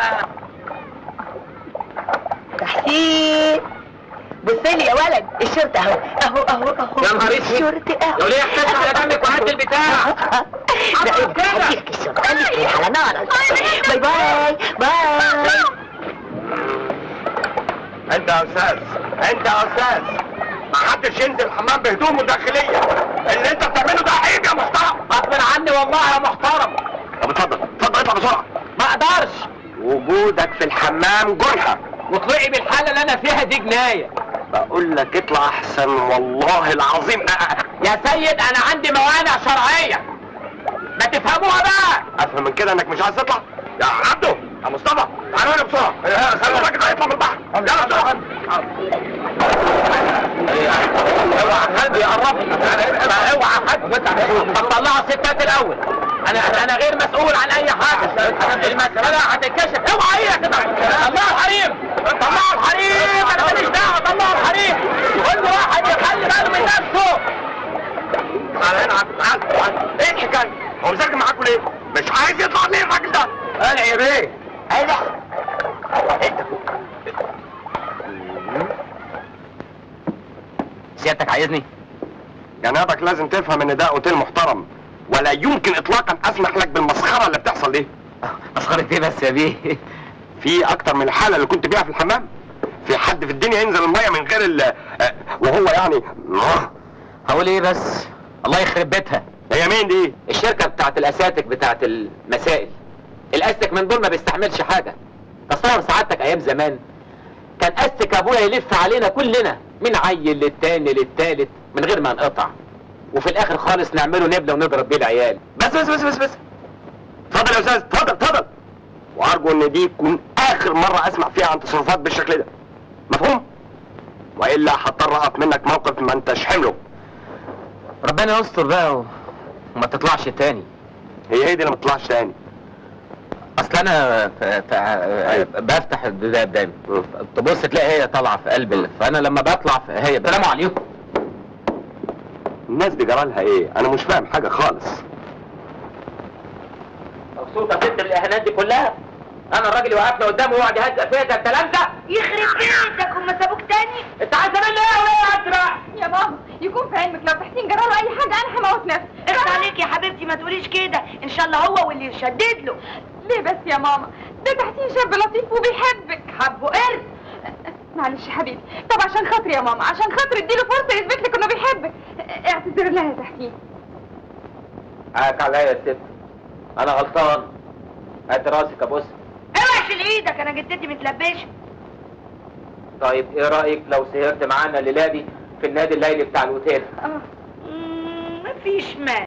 تحسين بص لي يا ولد الشرطة اهو اهو اهو اهو يا نهار اسود. الشرطة اهو يا وليه احتفل على دمك وهات البتاع لا عبرك كده. هديك الشرطة خليك ريح على نارك باي باي باي انت يا استاذ انت يا استاذ ما حدش ينزل الحمام بهدومه الداخليه اللي انت بتعمله ده عيب يا محترم غصب عني والله يا محترم طب اتفضل اتفضل اطلع بسرعه ما اقدرش وجودك في الحمام جرحه وطلعي بالحاله اللي انا فيها دي جنايه بقول لك اطلع احسن والله العظيم أ- يا سيد انا عندي موانع شرعيه ما تفهموها بقى افهم من كده انك مش عايز تطلع يا عبده يا مصطفى تعالوا هنا بسرعه اه، خلي الراجل ده يطلع من البحر يلا يا عبده اوعى حد يقرب اوعى حد طلعوا الستات الاول انا انا غير مسؤول عن اي حاجه المساله هتتكشف اوعى هي كده طلعوا الحريم طلعوا الحريم انا ماليش دعوه طلعوا الحريم كل واحد يخلي باله من نفسه تعال هنا عبده تعال تعال ايه الحكايه هو مسجل معاكم ليه مش عايز يطلع ليه الراجل ده انا يا بيه انا سيادتك عايزني جنابك لازم تفهم ان ده اوتيل محترم ولا يمكن اطلاقا اسمح لك بالمسخره اللي بتحصل دي مسخره ايه بس يا بيه في اكتر من الحاله اللي كنت بيها في الحمام في حد في الدنيا ينزل الميه من غير ال آه، وهو يعني آه، هقول ايه بس الله يخرب بيتها هي مين دي الشركة بتاعت الأساتك بتاعت المسائل الأستك من دول ما بيستحملش حاجة تصور سعادتك أيام زمان كان أستك أبويا يلف علينا كلنا من عيل للتاني للتالت من غير ما نقطع وفي الآخر خالص نعمله نبلة ونضرب بيه العيال بس بس بس بس بس اتفضل يا استاذ اتفضل اتفضل وارجو ان دي تكون اخر مره اسمع فيها عن تصرفات بالشكل ده مفهوم والا هضطر اقف منك موقف ما انتش حمله ربنا يستر بقى و- وما تطلعش تاني هي هي دي اللي ما تطلعش تاني اصل انا ف... ف... أيوة. بفتح الدولاب دايما تبص تلاقي هي طالعه في قلب ال- فانا لما بطلع في... هي السلام عليكم الناس دي جرالها ايه انا مش فاهم حاجه خالص مبسوطه ست الاهانات دي كلها انا الراجل اللي وقفنا قدامه ويقعد يهزق فيا ده الكلام ده يخرب بيتك هم سابوك تاني انت عايز مني ايه ولا ايه اسرع يا ماما يكون في علمك لو تحسين جراله اي حاجه انا هموت نفسي اخد عليك يا حبيبتي ما تقوليش كده ان شاء الله هو واللي يشدد له ليه بس يا ماما ده تحسين شاب لطيف وبيحبك حبه قرد معلش يا حبيبي طب عشان خاطري يا ماما عشان خاطري اديله فرصه يثبت لك انه بيحبك اعتذر لها يا تحسين حقك عليا يا ست انا غلطان هات راسك يا بص اوعى شيل ايدك انا جدتي متلبشه طيب ايه رايك لو سهرت معانا الليله دي في النادي الليلي بتاع الاوتيل اه مم، مفيش مال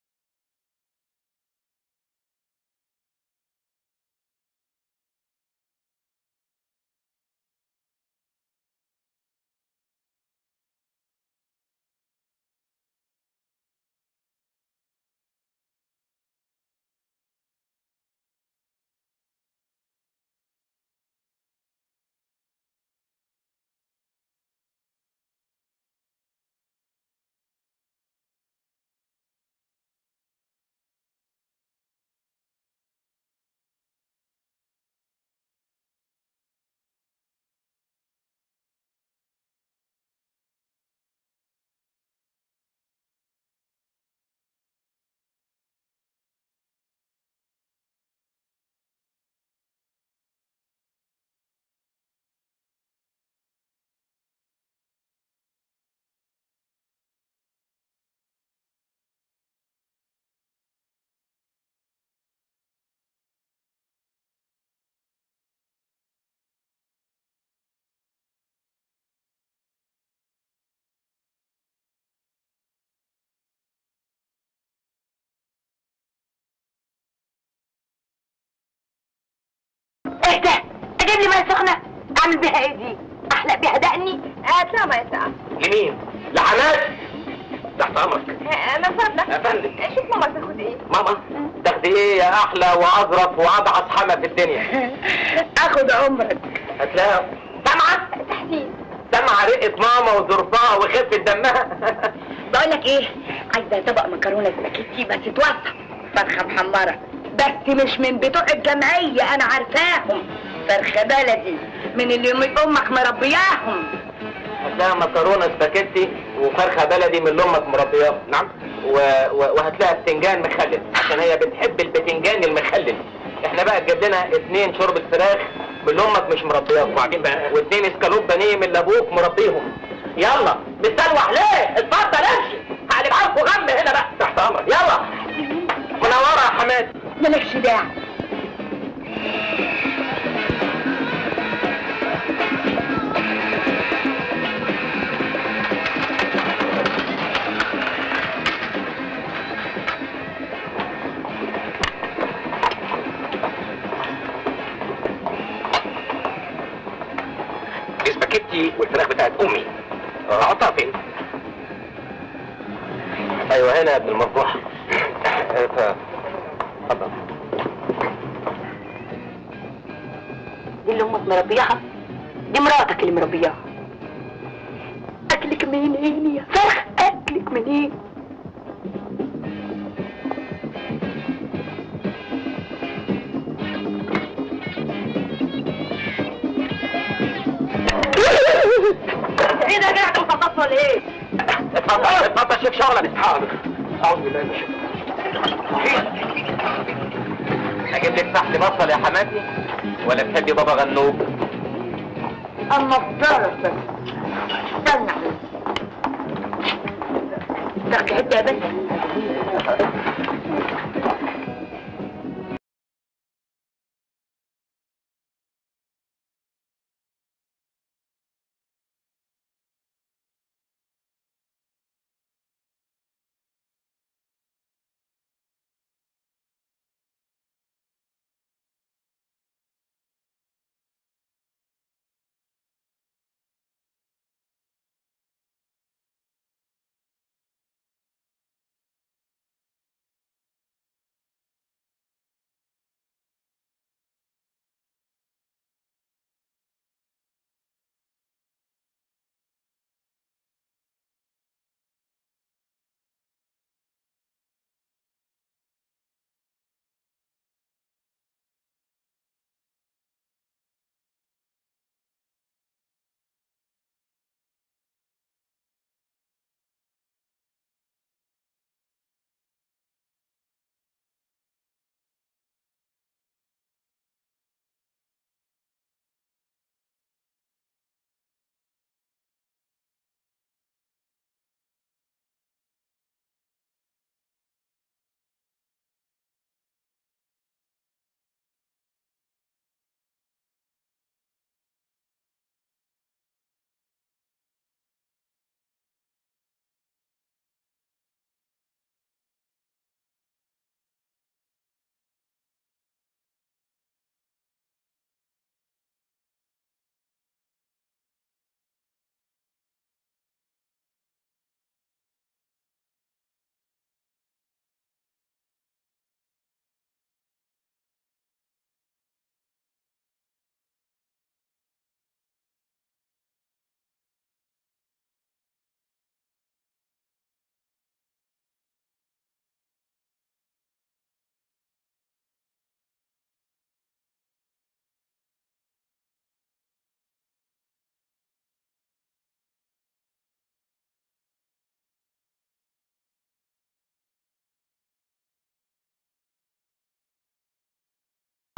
ايه ده اجيب لي ميه سخنه اعمل بيها ايه دي احلق بيها دقني هات لها ميه ساقعه لمين؟ لحماد تحت امرك انا فاضله يا فندم شوف ماما تاخد ايه ماما تاخدي ايه يا احلى واظرف وابعث حما في الدنيا اخد عمرك هتلاقيها سامعه تحسين سامعه رقه ماما وظرفها وخفه دمها بقول لك ايه عايزه طبق مكرونه سباكيتي بس توسع فرخه محمره بس مش من بتوع الجمعيه انا عارفاهم فرخه بلدي من اللي أم- امك مربياهم هتلاقيها مكرونه سباكيتي وفرخه بلدي من اللي امك مربياها نعم و... و... وهتلاقيها بتنجان مخلل عشان هي بتحب البتنجان المخلل احنا بقى تجيب لنا اتنين شوربه فراخ من اللي امك مش مربياهم وبعدين بقى واتنين اسكالوب بانيه من اللي ابوك مربيهم يلا بتسلوح ليه اتفضل امشي هقلب عنكم غم هنا بقى تحت امرك يلا منوره يا حماد مالكش داعي السباكيتي والفراخ بتاعت امي احطها فين؟ ايوه هنا يا ابن المفضوح ف اتفضل دي اللي امك مربياها دي مراتك اللي مربياها اكلك منين يا فرخ اكلك منين ايه ده جاي تفضل ولا ايه؟ اتفضل اتفضل شوف شغلك حاضر اعوذ بالله من الشيطان اجيب لك تحت بصل يا حماتي ولا تحبي بابا غنوج اما افترض بس استنى تاخدي حته يا بنت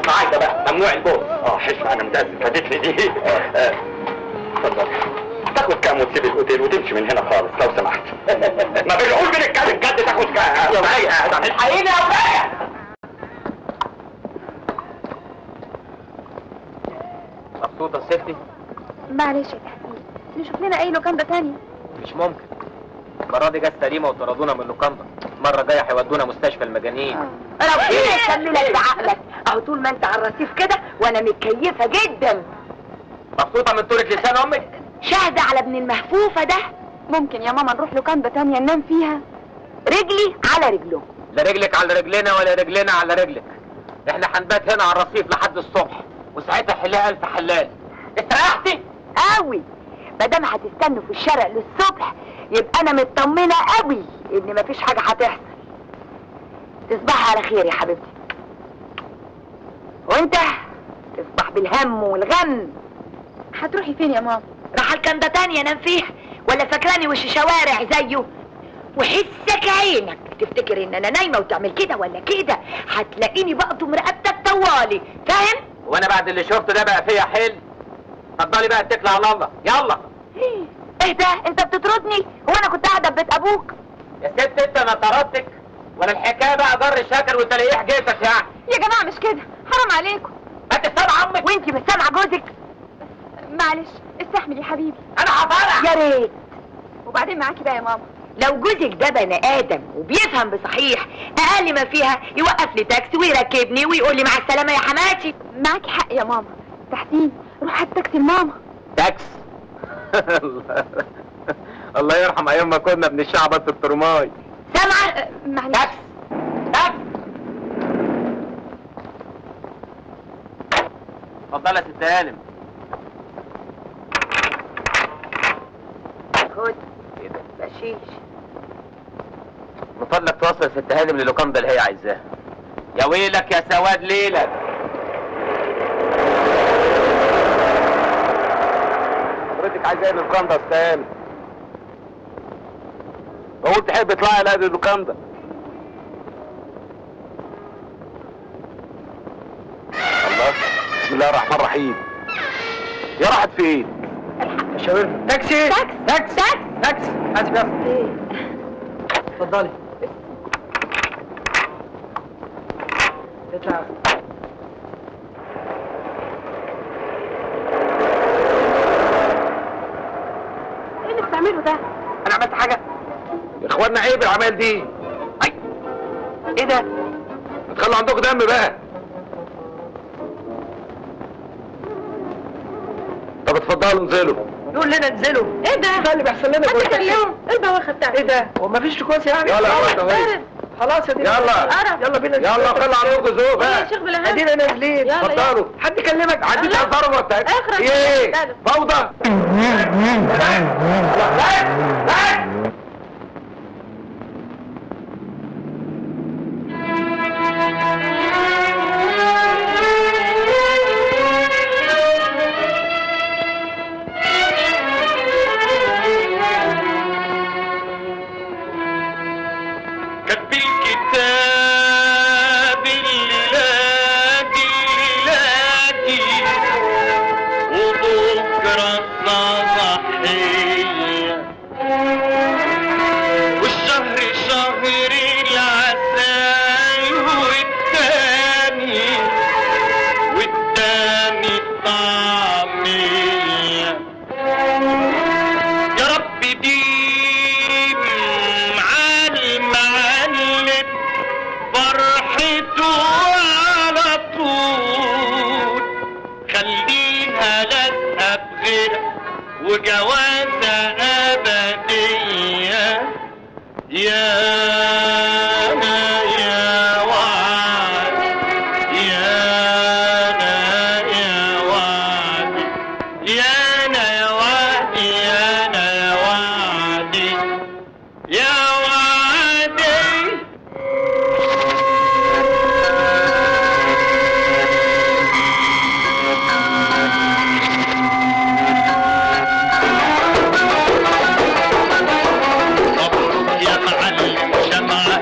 معايا بقى ممنوع البوس اه حس انا متاسف فاتتني دي آه، اتفضل تاخد كام وتسيب الاوتيل وتمشي من هنا خالص لو سمحت ما بنقول بنتكلم جد تاخد كام يا ولية الحقيني يا ولية مبسوطة الست معلش يا تحسين نشوف لنا اي لوكاندا تانية مش ممكن المرة دي جت سليمة وطردونا من اللوكاندا المرة الجاية هيودونا مستشفى المجانين ربنا يكملك بعقلك اهو طول ما انت على الرصيف كده وانا متكيفه جدا مبسوطة من طولة لسان أمك شاهدة على ابن المهفوفة ده ممكن يا ماما نروح لوكاندا تانية ننام فيها رجلي على رجله لا رجلك على رجلنا ولا رجلنا على رجلك احنا هنبات هنا على الرصيف لحد الصبح وساعتها حلها ألف حلال استريحتي؟ قوي ما دام هتستنوا في الشارع للصبح يبقى انا مطمنه قوي ان مفيش حاجه هتحصل تصبحي على خير يا حبيبتي وانت تصبح بالهم والغم هتروحي فين يا ماما راح الكنده تانية انام فيها ولا فاكراني وش شوارع زيه وحسك عينك تفتكر ان انا نايمه وتعمل كده ولا كده هتلاقيني بقطم رقبتك طوالي فاهم وانا بعد اللي شفته ده بقى فيا حل اتفضلي بقى اتكلي على الله يلا ايه ده انت بتطردني هو انا كنت قاعده في بيت ابوك يا ست انت انا طردتك ولا الحكايه بقى جر شكر وتلاقيه حكايتك يعني يا جماعة مش كده حرام عليكم ما تستمع عمك وانتي مش سامعه جوزك معلش استحمل يا حبيبي انا هفرح يا ريت وبعدين معاكي بقى يا ماما لو جوزك ده بني ادم وبيفهم بصحيح اقل ما فيها يوقف لي تاكسي ويركبني ويقول لي مع السلامه يا حماتي معاكي حق يا ماما تحسين روح هات تاكسي لماما تاكس الله يرحم ايام ما كنا بنشعبط الترماي سامعه أه، معلش تاكس تاكس اتفضل يا ست هانم خد ايه ده بشيش من فضلك توصل يا ست هانم للوكاندا اللي هي عايزاها يا ويلك يا سواد ليلك حضرتك عايزه ايه للوكاندا يا ست هانم بقول تحب تطلعي لا للوكاندا الله بسم الله الرحمن الرحيم يا راحت فين شاورما تاكسي تاكس تاكسي تاكس تاكسي هاتي بقى اتفضلي اطلع ايه اللي بتعمله ده انا عملت حاجه يا اخوانا عيب العمال دي اي ايه ده تخلوا عندكم دم بقى طب اتفضلوا انزلوا يقول لنا انزلوا ايه ده ده اللي بيحصل لنا حد جوه كلمه ايه البواخة بتاعتك ايه ده هو مفيش كويس يعني يلا يا اخوانا بارد. وين؟ خلاص يا دي يلا. يلا بينا يلا خلوا عندكم ذوق يا بقى شيخ بالهام ادينا نازلين يلا، يلا. اتفضلوا حد كلمك عندي لا. تهزروا ولا بتاع اخرج. ايه تعالوا. فوضى كتب الكتاب الليلادي الليلادي وبكرة صباحية والشهر شهر العسل والتاني والتاني الطعمية يا رب ديم على المعلم فرحته على طول خليها لازقة بغيرها وجوازة أبدية يا أنا يا وعد يا أنا يا وعد يا أنا يا وعدي يا أنا يا وعدي يا وعدي مبروك يا معلم شمعة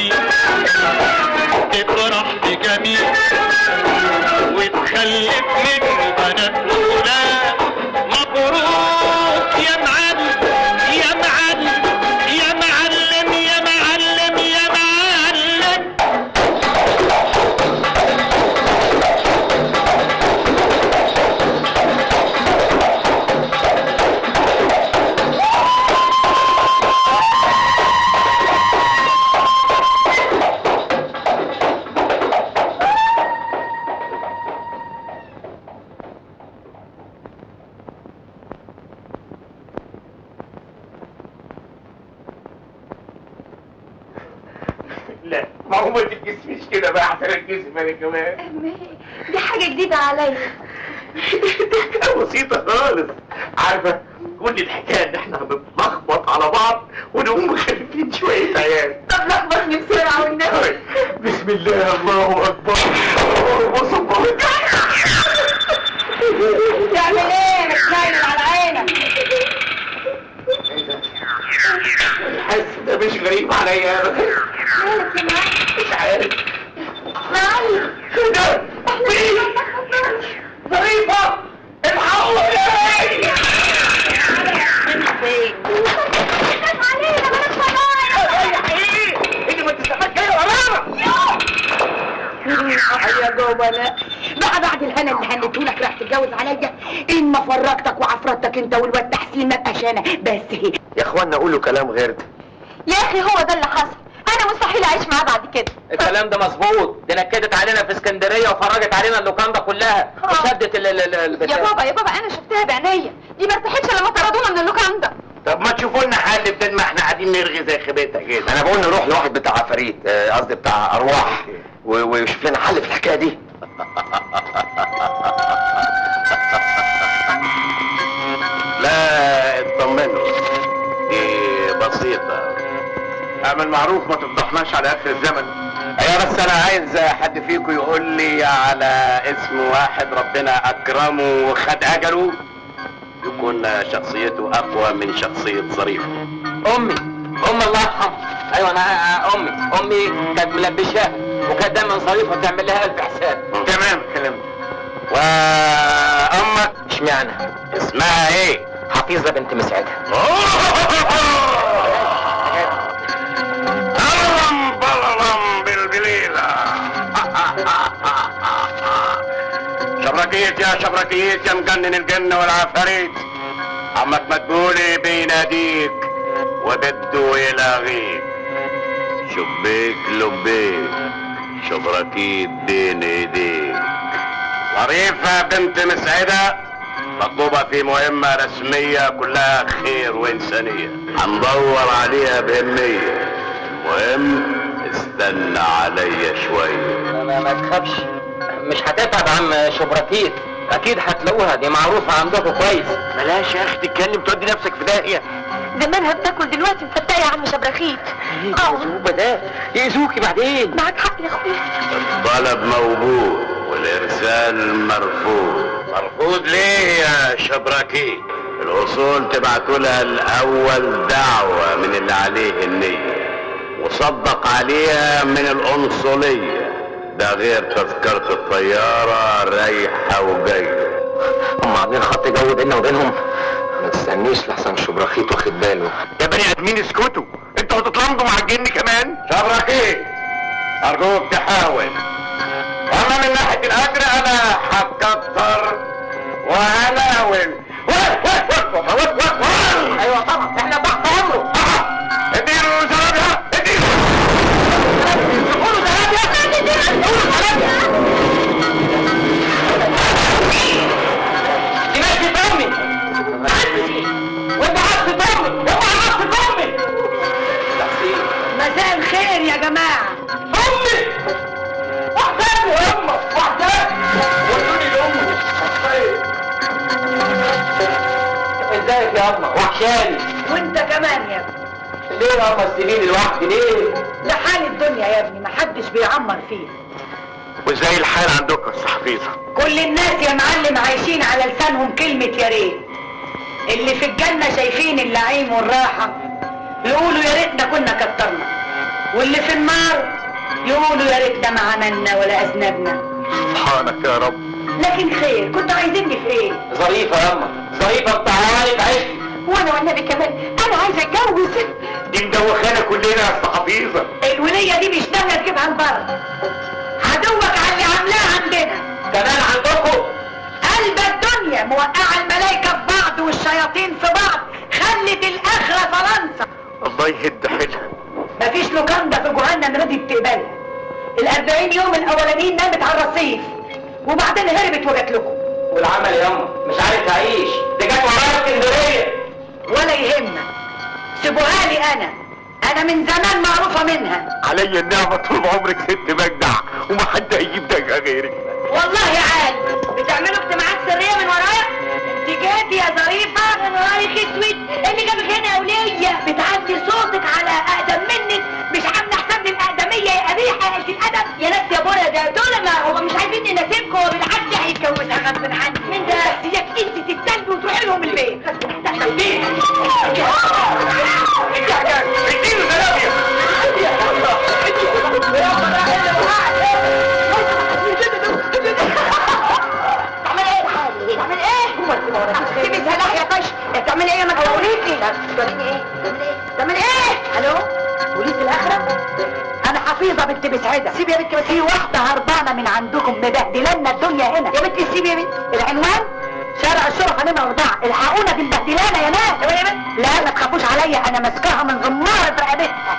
جميل تفرح بجميل وتخلف منه بنات وولاد مبروك يا معلم يا معلم يا معلم يا معلم يا معلم لا ما هو ما تتجسميش كده بقى عشان اتجسم انا كمان دي حاجة جديدة عليا حكايه بسيطه خالص عارفه كل الحكايه ان احنا بنلخبط على بعض ونقوم مخلفين شويه عيال طب لخبطني بسرعة والنبي بسم الله الله اكبر اللهم صل على تعمل ايه متنيل على عينك حاسس ده مش غريب عليا مالك يا معلم مش عارف معلم ايه ده مين ظريفه الحقوا يا فين خاف علينا بلاش فضايح ايه انت ما تستفاد جاي ورانا يا جوه لا بقى بعد الهنا اللي هنتهولك راح تتجوز عليا ان ما فرجتك وعفرتك انت والواد تحسين ما بقاش انا بس هي يا اخوانا قولوا كلام غير ده يا اخي هو ده اللي حصل انا مستحيل اعيش معاه بعد كده الكلام ده مظبوط دي نكدت علينا في اسكندريه وفرجت علينا اللوكاندا كلها آه. وشدت ال ال ال يا البتاع. بابا يا بابا انا شفتها بعينيا دي ما ارتاحتش لما طردونا من اللوكاندا طب ما تشوفوا لنا حل بدل ما احنا قاعدين نرغي زي خبيتها كده انا بقول نروح لواحد بتاع عفاريت آه، قصدي بتاع ارواح و- ويشوف لنا حل في الحكايه دي لا اطمنوا دي بسيطة اعمل معروف ما تفضحناش على اخر الزمن ايوه بس انا عايز حد فيكم يقول لي على اسم واحد ربنا اكرمه وخد اجله يكون شخصيته اقوى من شخصية ظريف امي امي الله يرحمها ايوه انا امي امي كانت ملبشاها وكانت دايما ظريفه وتعمل لها الف حساب تمام كلام وامك اشمعنى اسمها ايه حفيظه بنت مسعدها ألم بلم بالبليلة شبركيت يا شبركيت يا مجنن الجن والعفاريت عمك مدبولي بيناديك وبده يلاغيك شبيك لبيك شبركيت بين ايديك ظريفة بنت مسعدة مطلوبة في مهمة رسمية كلها خير وإنسانية هندور عليها بهمية المهم استنى عليا شوية ما, ما تخافش مش هتتعب عم شبركيت اكيد هتلاقوها دي معروفه عندكم كويس بلاش يا أخي تتكلم تودي نفسك في داهية زمانها بتاكل دلوقتي مفتقه يا عم شبرخيت اه ده يأذوكي بعدين معاك حق يا اخويا الطلب موجود والإرسال مرفوض مرفوض ليه يا شبراكي الأصول تبعتوا لها الأول دعوة من اللي عليه النية وصدق عليها من القنصلية ده غير تذكرة الطيارة رايحة وجاية هم عاملين خط جو بيننا وبينهم ما تستنيش لحسن شبرخيت واخد باله يا بني ادمين اسكتوا انتوا هتتلمضوا مع الجن كمان شبركي ارجوك تحاول واما من ناحيه الاجر انا هتكتر وهناول ايوه طبعا احنا تحت امره اديله زرابيا اديله دي ماشي امي وانت عارف امي وانت عارف امي مساء الخير يا جماعه امي وحداني يا امه وحداني ودوني لامي ازيك يا امه وحشاني وانت كمان يا ابني ليه يا امه السنين لوحدي ليه ده حال الدنيا يا ابني محدش بيعمر فيه وازاي الحال عندكم يا حفيظه كل الناس يا معلم عايشين على لسانهم كلمة يا ريت اللي في الجنة شايفين النعيم والراحة يقولوا يا ريتنا كنا كترنا واللي في النار يقولوا يا ريتنا ما عملنا ولا اذنبنا سبحانك يا رب لكن خير كنتوا عايزيني في ايه ظريفة ياما ظريفة بتاعها لك عشت وانا والنبي كمان انا عايزه اتجوز دي مدوخانا كلنا يا أست حفيظة الوليه دي مش ناويه تجيبها لبره عدوك على اللي عاملاه عندنا كمان عندكم قلب الدنيا موقعه الملايكه في بعض والشياطين في بعض خلت الاخره فرنسا الله يهد حيلها مفيش لوكاندا في جهنم رضيت تقبلها الأربعين يوم الأولانيين نامت على الرصيف وبعدين هربت وجات لكم والعمل ياما مش عارف تعيش دي جت ورايا اسكندرية ولا يهمك سيبوها لي أنا أنا من زمان معروفة منها عليا النعمة طول عمرك ست مجدع وما حد هيجيب دجا غيرك والله عال بتعملوا اجتماعات سرية من ورايا انت جاتي يا ظريفة انا رايك اسود اللي جابك هنا يا ولية بتعدي صوتك على اقدم منك مش عاملة حساب الاقدمية يا قبيحة يا قلة الادب يا ناس يا بورا ده دول ما هو مش عايزين نناسبكم وبالعكس هيتجوزها غصب عني من ده بس اياك انت تتلبي وتروحي لهم البيت غصب عنك اديله زلابيا تعمل ايه يا حالي؟ تعمل ايه؟ سيبي سلاح يا طش تعمل ايه ما توريكي تعمل ايه؟ تعمل ايه؟ الو؟ بوليس الاخرة؟ انا حفيظة بنت بسعدة سيبي يا بنت بس في واحدة هربانة من عندكم مبهدلنا الدنيا هنا يا بنتي سيبي يا بنت العنوان شارع الشرطة نمرة أربعة الحقونا دي مبهدلانا يا ناس يا بنت لا ما تخافوش عليا أنا ماسكاها من زمارة رقبتها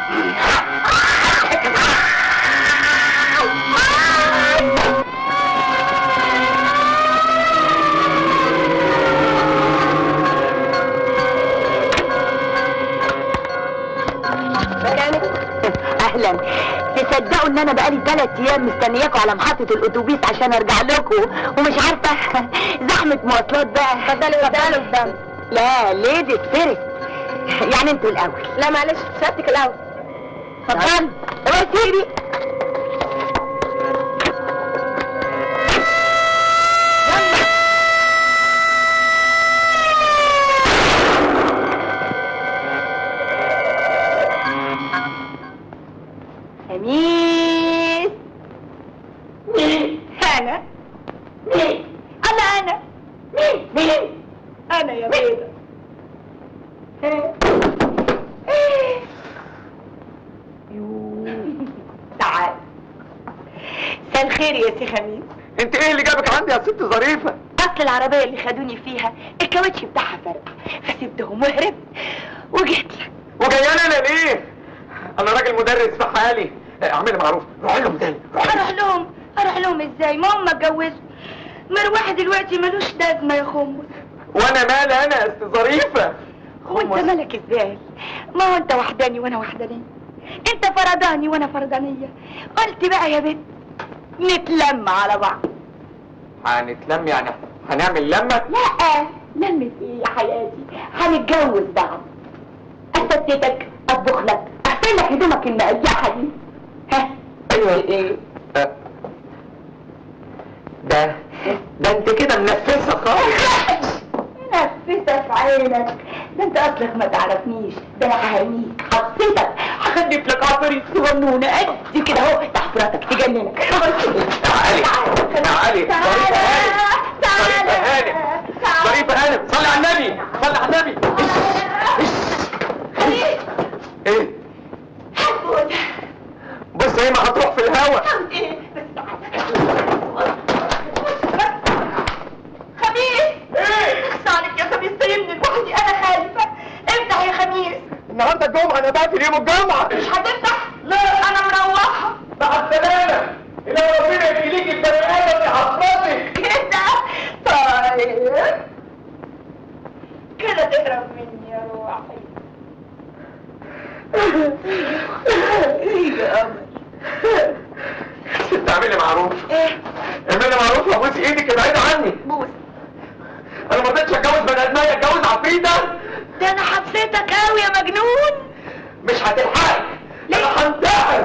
اهلا تصدقوا ان انا بقالي ثلاث ايام مستنياكم على محطة الاتوبيس عشان ارجع لكم ومش عارفة زحمة مواصلات بقى اتفضلي اتفضلي قدام لا ليدي فيرست يعني انتوا الاول لا معلش سيادتك الاول اتفضل بس سيدي خميس مين انا مين انا انا مين مين انا يا بيضة تعال مساء الخير يا سي خميس انت ايه اللي جابك عندي يا ست ظريفة اصل العربية اللي خدوني فيها الكاوتش بتاعها فرق فسبتهم وهربت وجيت لك وجايانا انا ليه انا راجل مدرس في حالي اعملي معروف روحي لهم تاني روحي اروح لهم اروح لهم ازاي ما هم اتجوزوا مروحي دلوقتي ملوش لازمه يا خمس وانا مالي انا يا ست ظريفة وانت مالك ازاي ما هو انت وحداني وانا وحدانية انت فرداني وانا فردانية قلت بقى يا بنت نتلم على بعض هنتلم يعني هنعمل لمة لا لمة ايه يا حياتي هنتجوز بعض استتك اطبخ لك اغسل لك هدومك المقيحة دي ها ايوه ايه أه. ده ده انت كده منفسة خالص نفسك في عينك ده انت اصلك ما تعرفنيش ده انا ههنيك حطيتك هخلف لك عفريت صغنونه قد كده اهو تحفرتك تجننك تعالي تعالي تعالى ظريفة هانم ظريفة هانم صلي على النبي صلي على النبي ايه هتموت بص هي ما هتروح في الهوا ايه بس تعالى خميس ايه صالح يا خميس سيبني لوحدي انا خايفه افتح يا خميس النهارده الجمعة انا بقفل يوم الجمعة مش هتفتح لا انا مروحه مع السلامة إلى ربنا يخليك البني آدم اللي حصلتك كده طيب كده تهرب مني يا روحي يا قمر ست اعملي معروف ايه اعملي معروف وابوس ايدك ابعدي عني بوس انا ما رضيتش اتجوز بني ادمية اتجوز عفريتة ده انا حبستك قوي يا مجنون مش هتلحقك انا هنتحر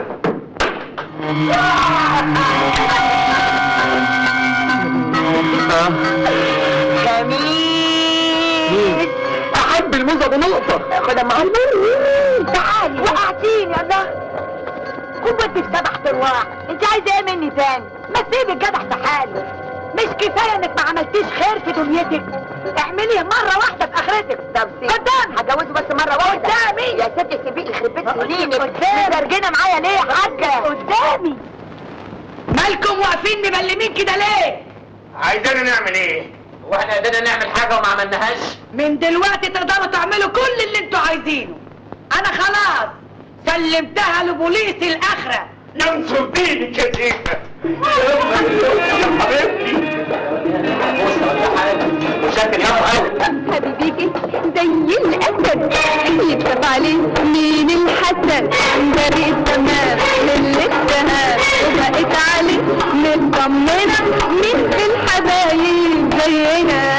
خميس احب الموزة بنقطة خدها مع الموز تعالي وقعتيني الله ودي في سبع ارواح انت عايزه ايه مني تاني ما تسيب الجدع في حاله مش كفايه انك ما عملتيش خير في دنيتك اعمليه مره واحده في اخرتك طب قدام هجوزه بس مره واحده قدامي يا ستي سيبيه يخرب بيت سنينك مترجنه معايا ليه يا حاجه قدامي مالكم واقفين مبلمين كده ليه عايزانا نعمل ايه هو احنا قدرنا نعمل حاجه وما عملناهاش من دلوقتي تقدروا تعملوا كل اللي انتوا عايزينه انا خلاص سلمتها لبوليس الاخره ينصر دينك يا شيخة يا حبيبتي وشكل يا قوي حبيبيكي زي الاسد يكتب عليه مين الحسد بريء تمام من الاتهام وبقيت عليه مطمنه مين في الحبايب زينا